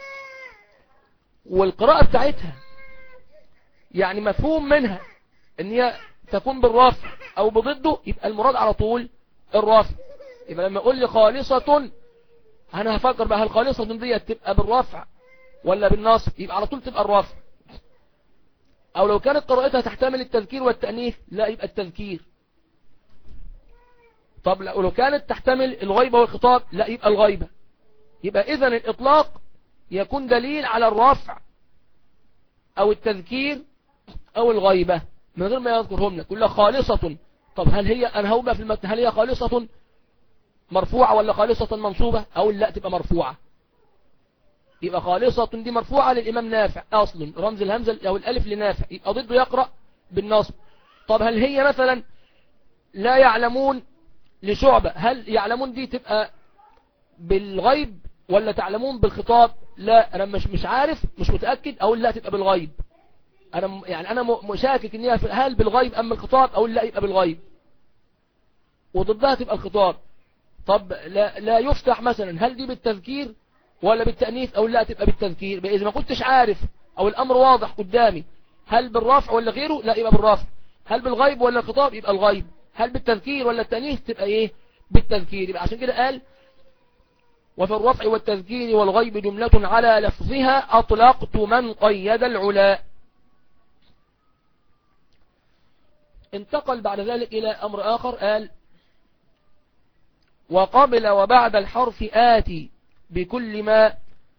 والقراءة بتاعتها يعني مفهوم منها ان هي تكون بالرفع او بضده يبقى المراد على طول الرفع يبقى لما اقول لي خالصة انا هفكر بقى هل خالصة دي تبقى بالرفع ولا بالنصب يبقى على طول تبقى الرفع او لو كانت قراءتها تحتمل التذكير والتأنيث لا يبقى التذكير طب لو كانت تحتمل الغيبة والخطاب لا يبقى الغيبة يبقى اذا الاطلاق يكون دليل على الرفع او التذكير او الغيبة من غير ما يذكرهم لك كلها خالصة طب هل هي انا هقول في المتن هل هي خالصة مرفوعة ولا خالصة منصوبة او لا تبقى مرفوعة يبقى خالصة دي مرفوعة للإمام نافع أصل رمز الهمزة أو الألف لنافع يبقى ضده يقرأ بالنصب طب هل هي مثلا لا يعلمون لشعبة هل يعلمون دي تبقى بالغيب ولا تعلمون بالخطاب لا أنا مش مش عارف مش متأكد أقول لا تبقى بالغيب أنا يعني أنا مشاكك إن هي هل بالغيب أم الخطاب أقول لا يبقى بالغيب وضدها تبقى الخطاب طب لا, لا يفتح مثلا هل دي بالتذكير ولا بالتأنيث أو لا تبقى بالتذكير إذا ما كنتش عارف أو الأمر واضح قدامي هل بالرفع ولا غيره لا يبقى بالرفع هل بالغيب ولا الخطاب يبقى الغيب هل بالتذكير ولا التأنيث تبقى إيه بالتذكير يبقى عشان كده قال وفي الرفع والتذكير والغيب جملة على لفظها أطلقت من قيد العلاء انتقل بعد ذلك إلى أمر آخر قال وقبل وبعد الحرف آتي بكل ما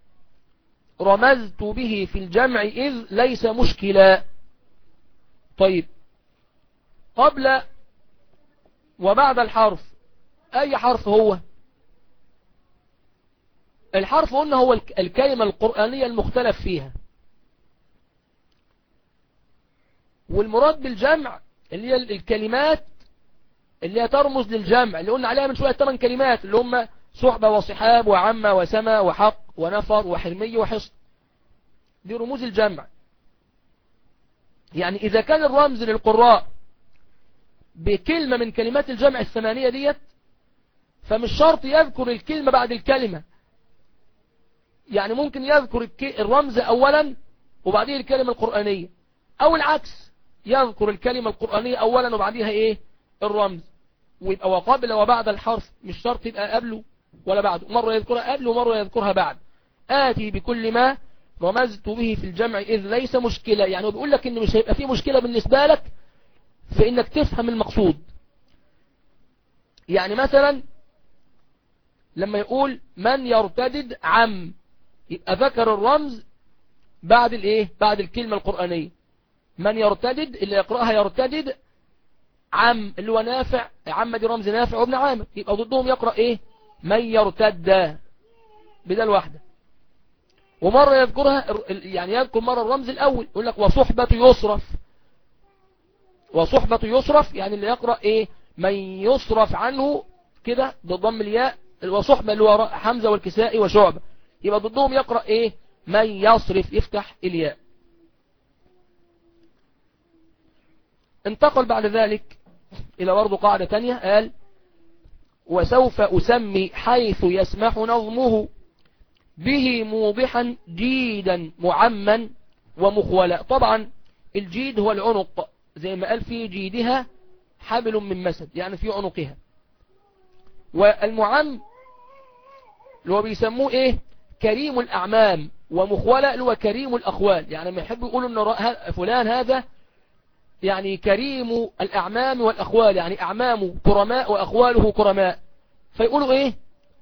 رمزت به في الجمع إذ ليس مشكلا طيب قبل وبعد الحرف أي حرف هو الحرف قلنا هو الكلمة القرآنية المختلف فيها والمراد بالجمع اللي هي الكلمات اللي هي ترمز للجمع اللي قلنا عليها من شوية ثمان كلمات اللي هم صحبة وصحاب وعمة وسما وحق ونفر وحرمي وحصن دي رموز الجمع يعني إذا كان الرمز للقراء بكلمة من كلمات الجمع الثمانية ديت فمش شرط يذكر الكلمة بعد الكلمة يعني ممكن يذكر الرمز أولا وبعدين الكلمة القرآنية أو العكس يذكر الكلمة القرآنية أولا وبعديها إيه الرمز ويبقى وقبل وبعد الحرف مش شرط يبقى قبله ولا بعده مرة يذكرها قبل ومرة يذكرها بعد آتي بكل ما رمزت به في الجمع إذ ليس مشكلة يعني هو بيقول لك إن مش هيبقى فيه مشكلة بالنسبة لك في إنك تفهم المقصود يعني مثلا لما يقول من يرتدد عم يبقى ذكر الرمز بعد الايه بعد الكلمة القرآنية من يرتدد اللي يقرأها يرتدد عم اللي هو نافع عم دي رمز نافع وابن عامر يبقى ضدهم يقرأ ايه من يرتد بدل واحدة ومرة يذكرها يعني يذكر مرة الرمز الأول يقول لك وصحبة يصرف وصحبة يصرف يعني اللي يقرأ ايه من يصرف عنه كده بضم الياء وصحبة اللي هو حمزة والكسائي وشعبة يبقى ضدهم يقرأ ايه من يصرف يفتح الياء انتقل بعد ذلك إلى برضه قاعدة تانية قال وسوف أسمي حيث يسمح نظمه به موضحا جيدا معما ومخولا طبعا الجيد هو العنق زي ما قال في جيدها حبل من مسد يعني في عنقها والمعم اللي هو بيسموه ايه كريم الأعمام ومخولة اللي هو كريم الأخوال يعني ما يحبوا يقولوا ان فلان هذا يعني كريم الأعمام والأخوال يعني أعمامه كرماء وأخواله كرماء فيقولوا إيه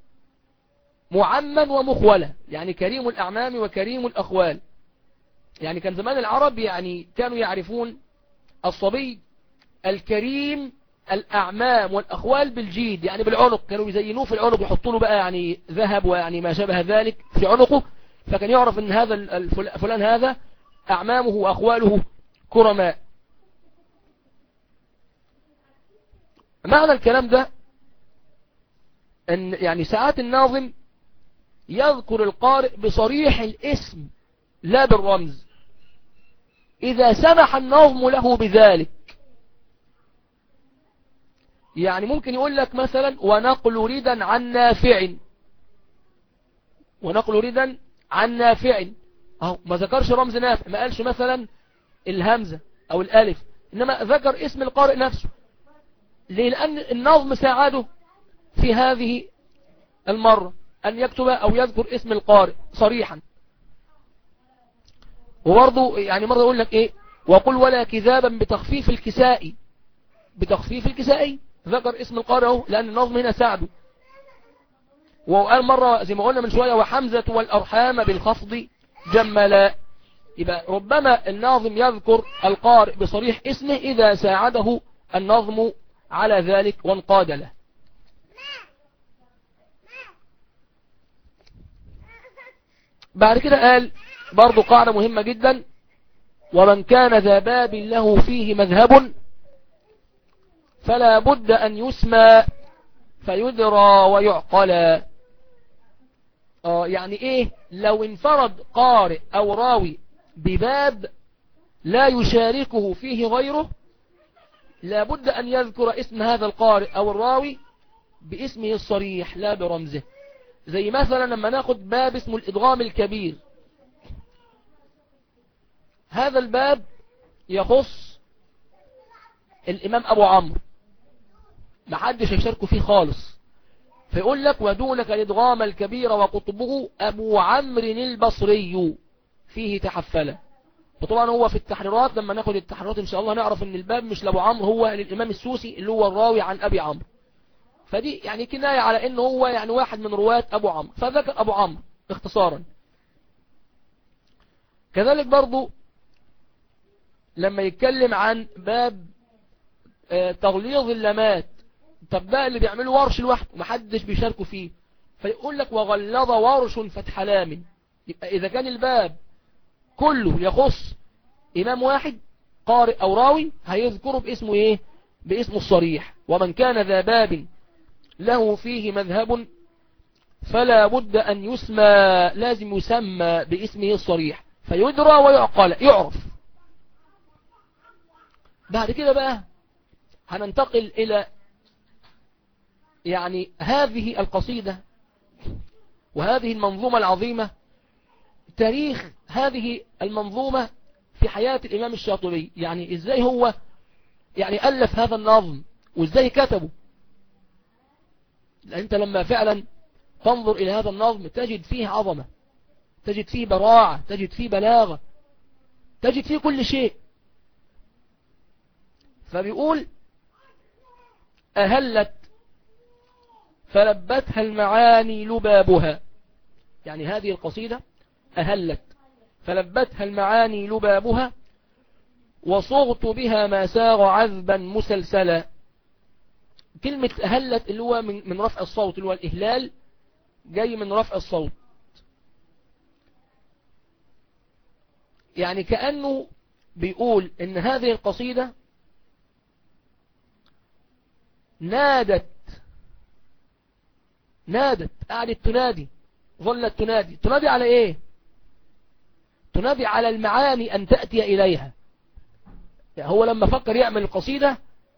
معما ومخولة يعني كريم الأعمام وكريم الأخوال يعني كان زمان العرب يعني كانوا يعرفون الصبي الكريم الأعمام والأخوال بالجيد يعني بالعنق كانوا يزينوه في العنق يحطوا له بقى يعني ذهب ويعني ما شابه ذلك في عنقه فكان يعرف ان هذا فلان هذا أعمامه وأخواله كرماء معنى الكلام ده ان يعني ساعات الناظم يذكر القارئ بصريح الاسم لا بالرمز إذا سمح النظم له بذلك يعني ممكن يقول لك مثلا ونقل ردا عن نافع ونقل ردا عن نافع اهو ما ذكرش رمز نافع ما قالش مثلا الهمزة او الالف انما ذكر اسم القارئ نفسه ليه لان النظم ساعده في هذه المرة ان يكتب او يذكر اسم القارئ صريحا وبرضه يعني مرة يقول لك ايه وقل ولا كذابا بتخفيف الكسائي بتخفيف الكسائي ذكر اسم القارئ اهو لأن النظم هنا ساعده وقال مرة زي ما قلنا من شوية وحمزة والأرحام بالخفض جملا يبقى ربما الناظم يذكر القارئ بصريح اسمه إذا ساعده النظم على ذلك وانقاد له بعد كده قال برضو قاعدة مهمة جدا ومن كان ذا باب له فيه مذهب فلا بد أن يسمى فيدرى ويعقل آه يعني ايه لو انفرد قارئ او راوي بباب لا يشاركه فيه غيره لابد أن يذكر اسم هذا القارئ أو الراوي باسمه الصريح لا برمزه زي مثلا لما ناخد باب اسمه الإدغام الكبير هذا الباب يخص الإمام أبو عمرو محدش يشاركه فيه خالص فيقول لك ودونك الإدغام الكبير وقطبه أبو عمرو البصري فيه تحفله وطبعا هو في التحريرات لما ناخد التحريرات ان شاء الله نعرف ان الباب مش لابو عمرو هو للامام السوسي اللي هو الراوي عن ابي عمرو فدي يعني كناية على انه هو يعني واحد من رواة ابو عمرو فذكر ابو عمرو اختصارا كذلك برضو لما يتكلم عن باب آه تغليظ اللمات طب ده اللي بيعمله ورش لوحده محدش بيشاركوا فيه فيقول لك وغلظ ورش فتح لام يبقى اذا كان الباب كله يخص إمام واحد قارئ أو راوي هيذكره باسمه إيه باسمه الصريح ومن كان ذا باب له فيه مذهب فلا بد أن يسمى لازم يسمى باسمه الصريح فيدرى ويعقل يعرف بعد كده بقى هننتقل إلى يعني هذه القصيدة وهذه المنظومة العظيمة تاريخ هذه المنظومة في حياة الإمام الشاطبي يعني إزاي هو يعني ألف هذا النظم وإزاي كتبه أنت لما فعلا تنظر إلى هذا النظم تجد فيه عظمة تجد فيه براعة تجد فيه بلاغة تجد فيه كل شيء فبيقول أهلت فلبتها المعاني لبابها يعني هذه القصيدة أهلت فلبتها المعاني لبابها وصغت بها ما ساغ عذبا مسلسلا كلمة أهلت اللي هو من, من رفع الصوت اللي هو الإهلال جاي من رفع الصوت يعني كأنه بيقول إن هذه القصيدة نادت نادت قعدت تنادي ظلت تنادي تنادي على ايه تنادي على المعاني أن تأتي إليها يعني هو لما فكر يعمل القصيدة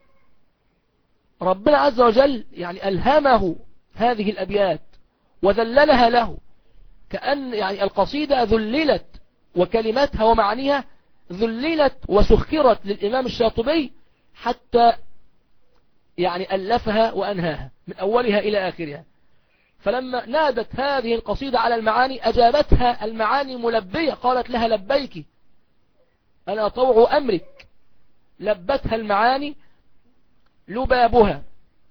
ربنا عز وجل يعني ألهمه هذه الأبيات وذللها له كأن يعني القصيدة ذللت وكلماتها ومعانيها ذللت وسخرت للإمام الشاطبي حتى يعني ألفها وأنهاها من أولها إلى آخرها فلما نادت هذه القصيدة على المعاني أجابتها المعاني ملبية قالت لها لبيك أنا طوع أمرك لبتها المعاني لبابها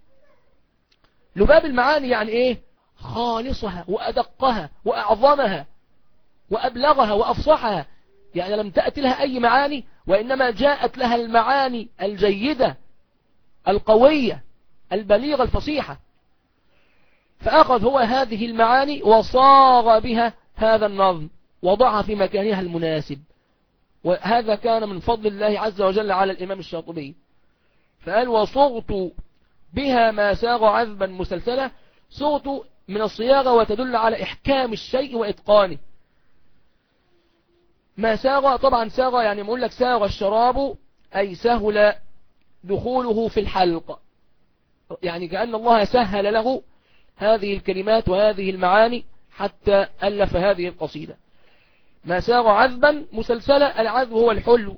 لباب المعاني يعني إيه خالصها وأدقها وأعظمها وأبلغها وأفصحها يعني لم تأتي لها أي معاني وإنما جاءت لها المعاني الجيدة القوية البليغة الفصيحة فأخذ هو هذه المعاني وصاغ بها هذا النظم وضعها في مكانها المناسب وهذا كان من فضل الله عز وجل على الإمام الشاطبي فقال وصغت بها ما ساغ عذبا مسلسلة صغت من الصياغة وتدل على إحكام الشيء وإتقانه ما ساغ طبعا ساغ يعني بقول لك ساغ الشراب أي سهل دخوله في الحلق يعني كأن الله سهل له هذه الكلمات وهذه المعاني حتى ألف هذه القصيدة ما ساغ عذبا مسلسلة العذب هو الحلو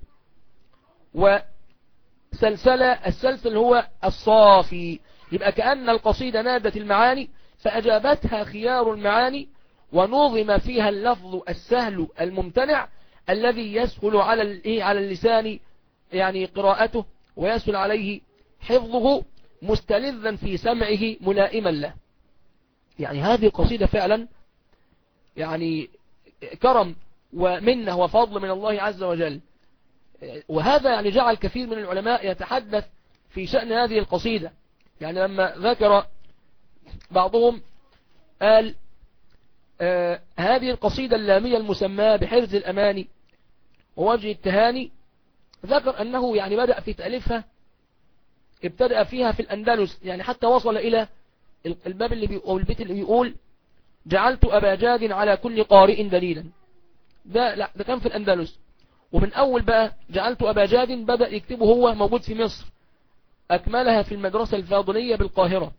وسلسلة السلسل هو الصافي يبقى كأن القصيدة نادت المعاني فأجابتها خيار المعاني ونظم فيها اللفظ السهل الممتنع الذي يسهل على على اللسان يعني قراءته ويسهل عليه حفظه مستلذا في سمعه ملائما له يعني هذه القصيدة فعلا يعني كرم ومنه وفضل من الله عز وجل وهذا يعني جعل كثير من العلماء يتحدث في شأن هذه القصيدة يعني لما ذكر بعضهم قال آه هذه القصيدة اللامية المسماة بحرز الأماني ووجه التهاني ذكر أنه يعني بدأ في تأليفها ابتدأ فيها في الأندلس يعني حتى وصل إلى الباب اللي بيقول البيت اللي بيقول جعلت أبا جاد على كل قارئ دليلا ده لا ده كان في الأندلس ومن أول بقى جعلت أبا جاد بدأ يكتبه هو موجود في مصر أكملها في المدرسة الفاضلية بالقاهرة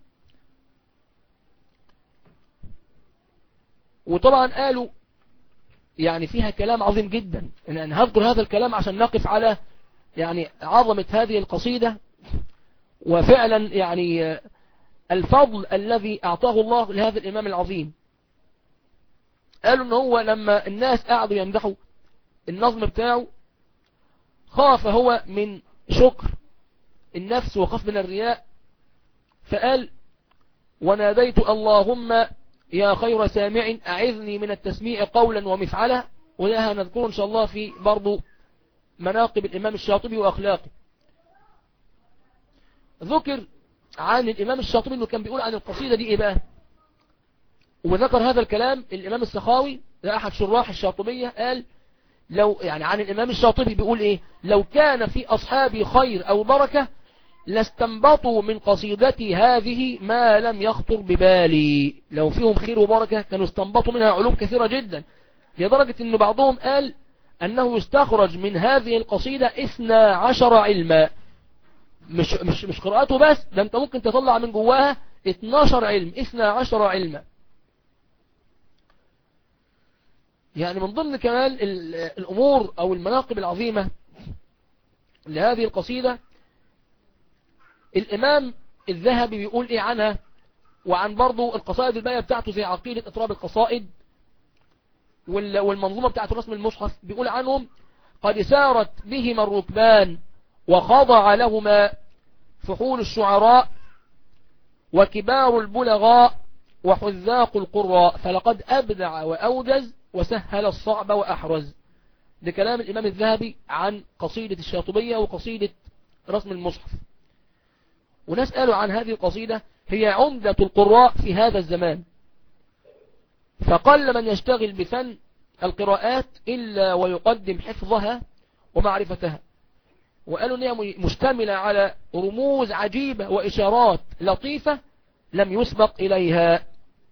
وطبعا قالوا يعني فيها كلام عظيم جدا يعني هذكر هذا الكلام عشان نقف على يعني عظمة هذه القصيدة وفعلا يعني الفضل الذي أعطاه الله لهذا الإمام العظيم قالوا ان هو لما الناس قعدوا يمدحوا النظم بتاعه خاف هو من شكر النفس وخاف من الرياء فقال وناديت اللهم يا خير سامع أعذني من التسميع قولا ومفعلا ولها نذكر إن شاء الله في برضو مناقب الإمام الشاطبي وأخلاقه ذكر عن الإمام الشاطبي أنه كان بيقول عن القصيدة دي إيه بقى وذكر هذا الكلام الإمام السخاوي ده أحد شراح الشاطبية قال لو يعني عن الإمام الشاطبي بيقول إيه لو كان في أصحابي خير أو بركة لاستنبطوا من قصيدتي هذه ما لم يخطر ببالي لو فيهم خير وبركة كانوا استنبطوا منها علوم كثيرة جدا لدرجة أن بعضهم قال أنه يستخرج من هذه القصيدة إثنى عشر علما مش, مش, مش قراءته بس ده أنت ممكن تطلع من جواها 12 علم إثنى عشر علما يعني من ضمن كمان الأمور أو المناقب العظيمة لهذه القصيدة الإمام الذهبي بيقول إيه عنها وعن برضو القصائد الباقية بتاعته زي عقيدة أطراب القصائد والمنظومة بتاعته رسم المصحف بيقول عنهم قد سارت بهما الركبان وخضع لهما فحول الشعراء وكبار البلغاء وحذاق القراء فلقد أبدع وأوجز وسهل الصعب وأحرز ده كلام الإمام الذهبي عن قصيدة الشاطبية وقصيدة رسم المصحف وناس قالوا عن هذه القصيدة هي عمدة القراء في هذا الزمان فقل من يشتغل بفن القراءات إلا ويقدم حفظها ومعرفتها وقالوا أنها مشتملة على رموز عجيبة وإشارات لطيفة لم يسبق إليها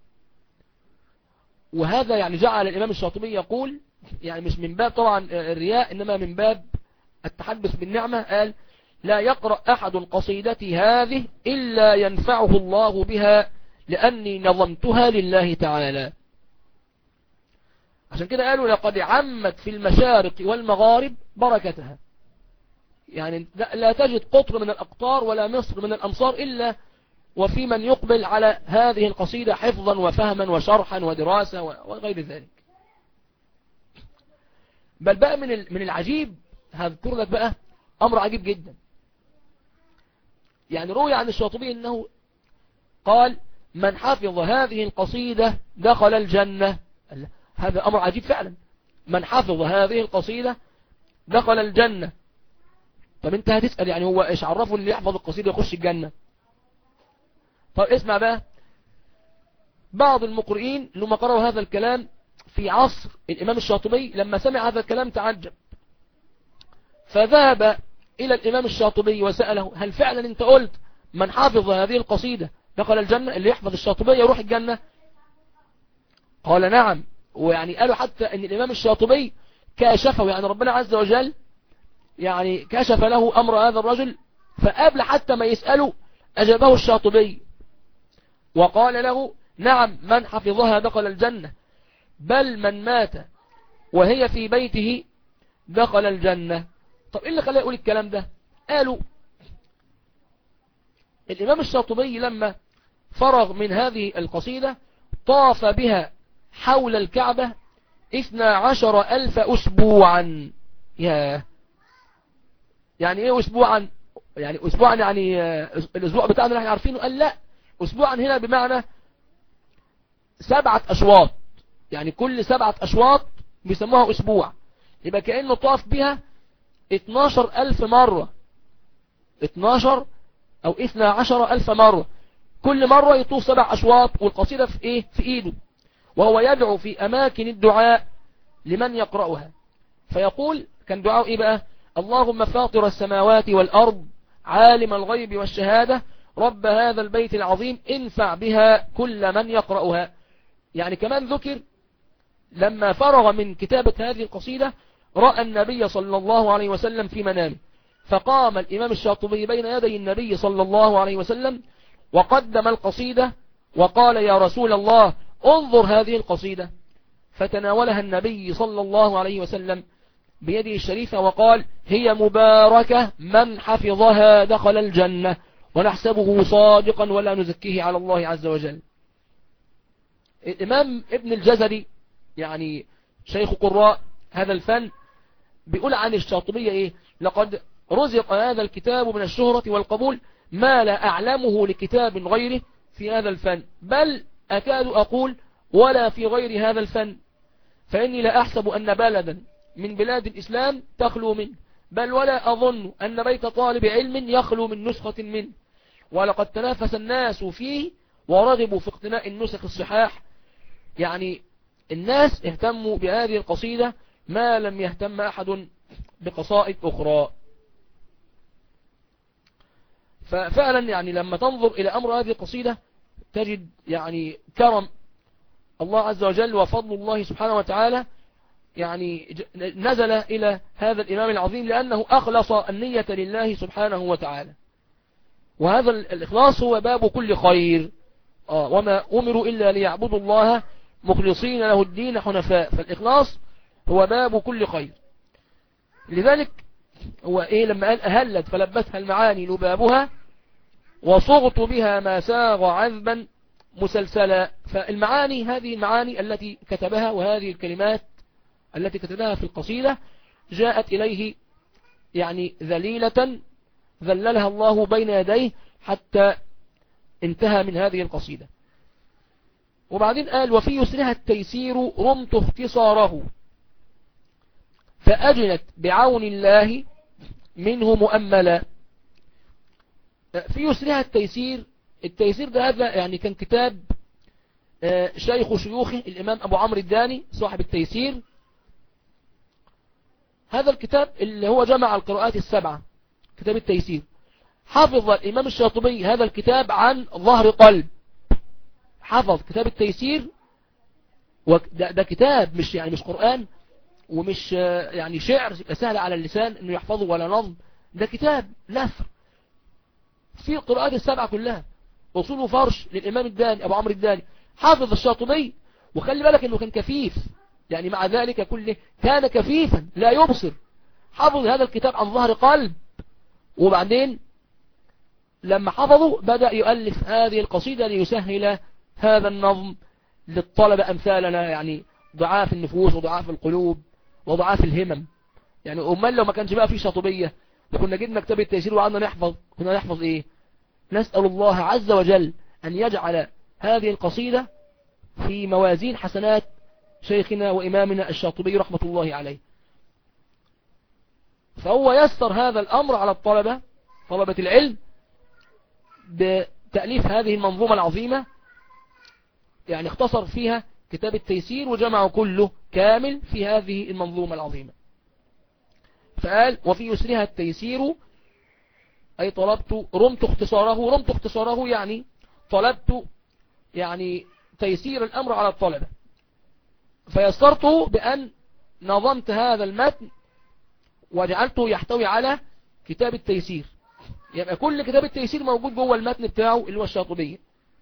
وهذا يعني جعل الإمام الشاطبي يقول يعني مش من باب طبعا الرياء إنما من باب التحدث بالنعمة قال لا يقرأ أحد قصيدتي هذه إلا ينفعه الله بها لأني نظمتها لله تعالى عشان كده قالوا لقد عمت في المشارق والمغارب بركتها يعني لا تجد قطر من الأقطار ولا مصر من الأمصار إلا وفي من يقبل على هذه القصيدة حفظا وفهما وشرحا ودراسة وغير ذلك بل بقى من من العجيب هذكر لك بقى أمر عجيب جدا يعني روي عن الشاطبي أنه قال من حفظ هذه القصيدة دخل الجنة هذا أمر عجيب فعلا من حفظ هذه القصيدة دخل الجنة طب انت هتسأل يعني هو ايش عرفه اللي يحفظ القصيدة يخش الجنة طب اسمع بقى بعض المقرئين لما قرأوا هذا الكلام في عصر الإمام الشاطبي لما سمع هذا الكلام تعجب فذهب إلى الإمام الشاطبي وسأله هل فعلا انت قلت من حافظ هذه القصيدة دخل الجنة اللي يحفظ الشاطبية يروح الجنة قال نعم ويعني قالوا حتى ان الإمام الشاطبي كاشفه يعني ربنا عز وجل يعني كشف له أمر هذا الرجل فقبل حتى ما يسأله أجابه الشاطبي وقال له نعم من حفظها دخل الجنة بل من مات وهي في بيته دخل الجنة طب إيه اللي خلاه يقول الكلام ده قالوا الإمام الشاطبي لما فرغ من هذه القصيدة طاف بها حول الكعبة اثنى عشر ألف أسبوعا يا يعني ايه أسبوعا يعني أسبوعا يعني الأسبوع بتاعنا احنا عارفينه قال لا أسبوعا هنا بمعنى سبعة أشواط يعني كل سبعة أشواط بيسموها أسبوع يبقى كأنه طاف بها 12 ألف مرة 12 أو 12 ألف مرة كل مرة يطوف سبع أشواط والقصيدة في إيه في إيده وهو يدعو في أماكن الدعاء لمن يقرأها فيقول كان دعاء إيه بقى اللهم فاطر السماوات والأرض عالم الغيب والشهادة رب هذا البيت العظيم انفع بها كل من يقرأها يعني كمان ذكر لما فرغ من كتابة هذه القصيدة رأى النبي صلى الله عليه وسلم في منامه فقام الإمام الشاطبي بين يدي النبي صلى الله عليه وسلم وقدم القصيدة وقال يا رسول الله انظر هذه القصيدة فتناولها النبي صلى الله عليه وسلم بيده الشريفة وقال هي مباركة من حفظها دخل الجنة ونحسبه صادقا ولا نزكيه على الله عز وجل الإمام ابن الجزري يعني شيخ قراء هذا الفن بيقول عن الشاطبية ايه لقد رزق هذا الكتاب من الشهرة والقبول ما لا أعلمه لكتاب غيره في هذا الفن بل أكاد أقول ولا في غير هذا الفن فإني لا أحسب أن بلدا من بلاد الإسلام تخلو منه بل ولا أظن أن بيت طالب علم يخلو من نسخة منه ولقد تنافس الناس فيه ورغبوا في اقتناء النسخ الصحاح يعني الناس اهتموا بهذه القصيدة ما لم يهتم أحد بقصائد أخرى ففعلا يعني لما تنظر إلى أمر هذه القصيدة تجد يعني كرم الله عز وجل وفضل الله سبحانه وتعالى يعني نزل إلى هذا الإمام العظيم لأنه أخلص النية لله سبحانه وتعالى وهذا الإخلاص هو باب كل خير آه وما أمروا إلا ليعبدوا الله مخلصين له الدين حنفاء فالإخلاص هو باب كل خير لذلك هو إيه لما قال أهلت فلبتها المعاني لبابها وصغت بها ما ساغ عذبا مسلسلا فالمعاني هذه المعاني التي كتبها وهذه الكلمات التي كتبها في القصيدة جاءت إليه يعني ذليلة ذللها الله بين يديه حتى انتهى من هذه القصيدة وبعدين قال وفي يسرها التيسير رمت اختصاره فأجنت بعون الله منه مؤملا في يسرها التيسير التيسير ده هذا يعني كان كتاب شيخ شيوخه الإمام أبو عمرو الداني صاحب التيسير هذا الكتاب اللي هو جمع القراءات السبعة كتاب التيسير حفظ الإمام الشاطبي هذا الكتاب عن ظهر قلب حفظ كتاب التيسير وده ده كتاب مش يعني مش قرآن ومش يعني شعر سهل على اللسان انه يحفظه ولا نظم ده كتاب نثر في القراءات السبعة كلها وصوله فرش للإمام الداني أبو عمرو الداني حافظ الشاطبي وخلي بالك انه كان كفيف يعني مع ذلك كله كان كفيفا لا يبصر حفظ هذا الكتاب عن ظهر قلب وبعدين لما حفظه بدأ يؤلف هذه القصيدة ليسهل هذا النظم للطلبة أمثالنا يعني ضعاف النفوس وضعاف القلوب وضعاف الهمم يعني أمال لو ما كانش بقى في شاطبية وكنا جبنا كتاب التيسير وقعدنا نحفظ كنا نحفظ إيه نسأل الله عز وجل أن يجعل هذه القصيدة في موازين حسنات شيخنا وإمامنا الشاطبي رحمة الله عليه فهو يسر هذا الأمر على الطلبة طلبة العلم بتأليف هذه المنظومة العظيمة يعني اختصر فيها كتاب التيسير وجمعه كله كامل في هذه المنظومة العظيمة فقال وفي يسرها التيسير أي طلبت رمت اختصاره رمت اختصاره يعني طلبت يعني تيسير الأمر على الطلبة فيسرته بأن نظمت هذا المتن وجعلته يحتوي على كتاب التيسير يبقى كل كتاب التيسير موجود جوه المتن بتاعه اللي هو الشاطبية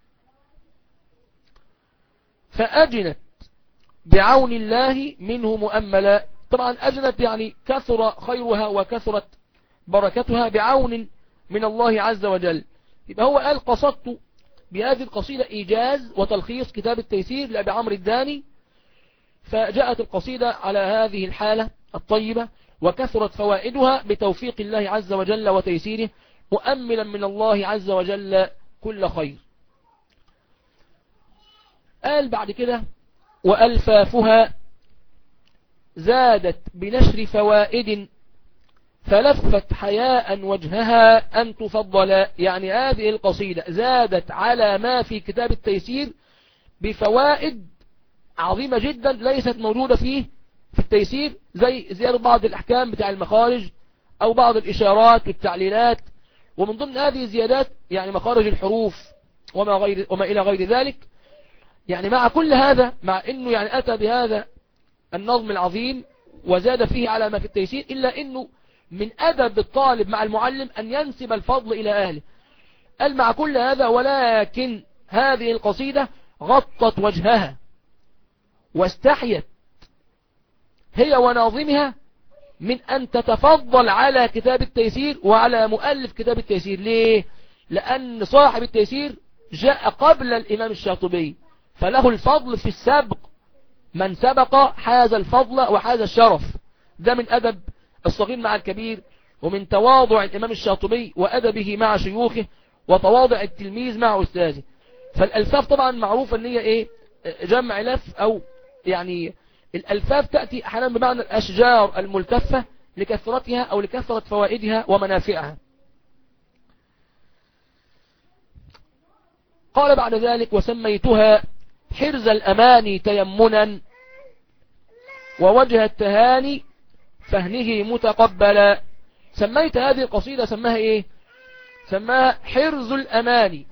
فأجنت بعون الله منه مؤملا طبعا أجنت يعني كثر خيرها وكثرت بركتها بعون من الله عز وجل يبقى هو قال قصدت بهذه القصيدة إيجاز وتلخيص كتاب التيسير لأبي عمرو الداني فجاءت القصيدة على هذه الحالة الطيبة وكثرت فوائدها بتوفيق الله عز وجل وتيسيره مؤملا من الله عز وجل كل خير قال بعد كده وألفافها زادت بنشر فوائد فلفت حياء وجهها أن تفضل يعني هذه القصيدة زادت على ما في كتاب التيسير بفوائد عظيمة جدا ليست موجودة فيه في التيسير زي زيادة بعض الأحكام بتاع المخارج أو بعض الإشارات والتعليلات ومن ضمن هذه الزيادات يعني مخارج الحروف وما, غير وما إلى غير ذلك يعني مع كل هذا مع أنه يعني أتى بهذا النظم العظيم وزاد فيه على ما في التيسير إلا أنه من أدب الطالب مع المعلم أن ينسب الفضل إلى أهله قال مع كل هذا ولكن هذه القصيدة غطت وجهها واستحيت هي وناظمها من أن تتفضل على كتاب التيسير وعلى مؤلف كتاب التيسير ليه؟ لأن صاحب التيسير جاء قبل الإمام الشاطبي فله الفضل في السبق من سبق حاز الفضل وحاز الشرف ده من أدب الصغير مع الكبير ومن تواضع الإمام الشاطبي وأدبه مع شيوخه وتواضع التلميذ مع أستاذه فالألفاف طبعا معروفة أن هي إيه جمع لف أو يعني الألفاف تأتي أحيانا بمعنى الأشجار الملتفة لكثرتها أو لكثرة فوائدها ومنافعها قال بعد ذلك وسميتها حرز الأماني تيمنا ووجه التهاني فهنه متقبلا سميت هذه القصيدة سماها ايه سماها حرز الأماني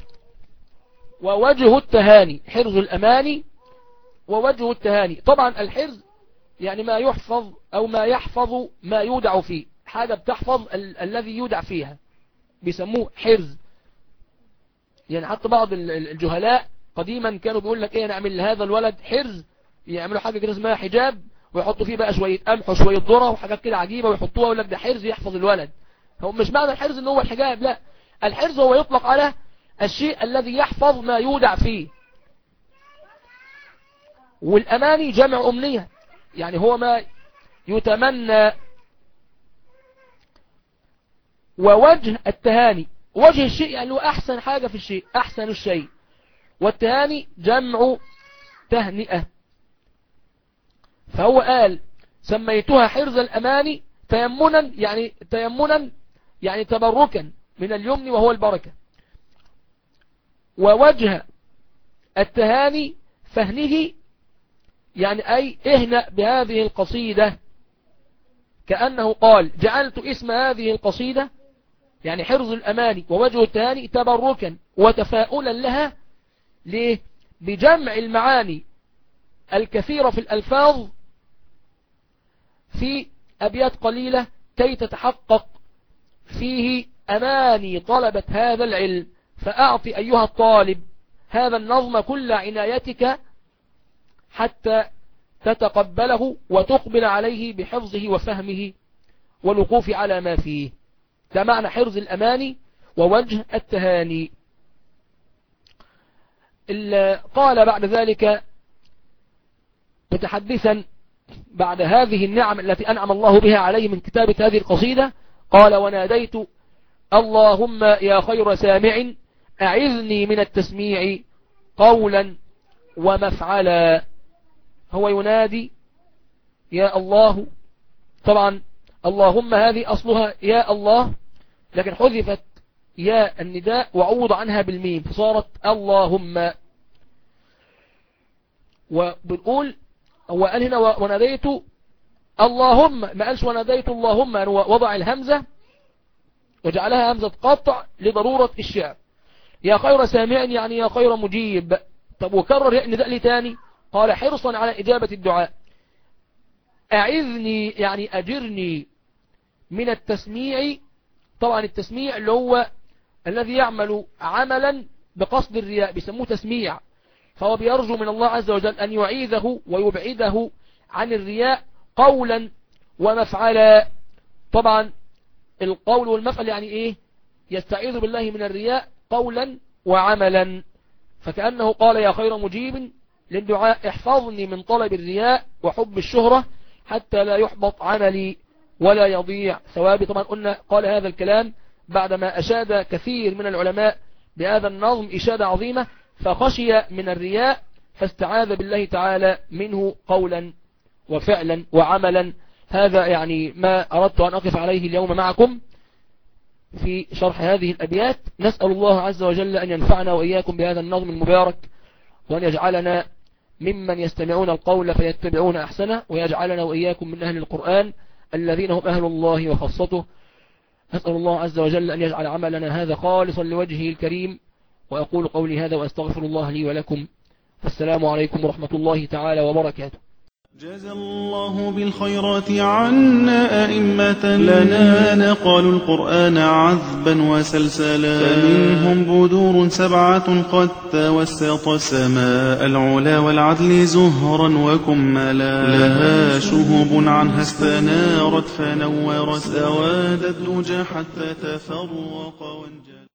ووجه التهاني حرز الأماني ووجه التهاني طبعا الحرز يعني ما يحفظ أو ما يحفظ ما يودع فيه حاجة بتحفظ ال الذي يودع فيها بيسموه حرز يعني حتى بعض الجهلاء قديما كانوا بيقول لك ايه نعمل لهذا الولد حرز يعملوا حاجة كده اسمها حجاب ويحطوا فيه بقى شوية قمح وشوية ذرة وحاجات كده عجيبة ويحطوها ويقول لك ده حرز يحفظ الولد هو مش معنى الحرز ان هو الحجاب لا الحرز هو يطلق على الشيء الذي يحفظ ما يودع فيه والأماني جمع أمنية يعني هو ما يتمنى ووجه التهاني وجه الشيء يعني هو أحسن حاجة في الشيء أحسن الشيء والتهاني جمع تهنئة فهو قال سميتها حرز الأماني تيمنا يعني تيمنا يعني تبركا من اليمن وهو البركة ووجه التهاني فهنه يعني أي اهنأ بهذه القصيدة كأنه قال جعلت اسم هذه القصيدة يعني حرز الأماني ووجه التهاني تبركا وتفاؤلا لها ليه بجمع المعاني الكثيرة في الألفاظ في أبيات قليلة كي تتحقق فيه أماني طلبة هذا العلم فأعطي أيها الطالب هذا النظم كل عنايتك حتى تتقبله وتقبل عليه بحفظه وفهمه والوقوف على ما فيه ده معنى حرز الأماني ووجه التهاني قال بعد ذلك متحدثا بعد هذه النعم التي أنعم الله بها عليه من كتابة هذه القصيدة قال وناديت اللهم يا خير سامع أعذني من التسميع قولا ومفعلا هو ينادي يا الله طبعا اللهم هذه أصلها يا الله لكن حذفت يا النداء وعوض عنها بالميم فصارت اللهم وبنقول هو قال هنا وناديت اللهم ما قالش وناديت اللهم يعني وضع الهمزة وجعلها همزة قطع لضرورة الشعر يا خير سامع يعني يا خير مجيب طب وكرر نداء لي تاني قال حرصا على إجابة الدعاء أعذني يعني أجرني من التسميع طبعا التسميع اللي هو الذي يعمل عملا بقصد الرياء بيسموه تسميع فهو بيرجو من الله عز وجل أن يعيذه ويبعده عن الرياء قولا ومفعلا طبعا القول والمفعل يعني ايه يستعيذ بالله من الرياء قولا وعملا فكأنه قال يا خير مجيب للدعاء احفظني من طلب الرياء وحب الشهرة حتى لا يحبط عملي ولا يضيع ثوابي طبعا قلنا قال هذا الكلام بعدما أشاد كثير من العلماء بهذا النظم إشادة عظيمة فخشي من الرياء فاستعاذ بالله تعالى منه قولا وفعلا وعملا هذا يعني ما أردت أن أقف عليه اليوم معكم في شرح هذه الأبيات نسأل الله عز وجل أن ينفعنا وإياكم بهذا النظم المبارك وأن يجعلنا ممن يستمعون القول فيتبعون أحسنه ويجعلنا وإياكم من أهل القرآن الذين هم أهل الله وخاصته أسأل الله عز وجل أن يجعل عملنا هذا خالصا لوجهه الكريم وأقول قولي هذا وأستغفر الله لي ولكم فالسلام عليكم ورحمة الله تعالى وبركاته جزى الله بالخيرات عنا أئمة لنا نقلوا القرآن عذبا وسلسلا فمنهم بدور سبعة قد توسط السماء العلا والعدل زهرا وكملا لها شهب عنها استنارت فنورت زواد الدجى حتى تفرق وانجلى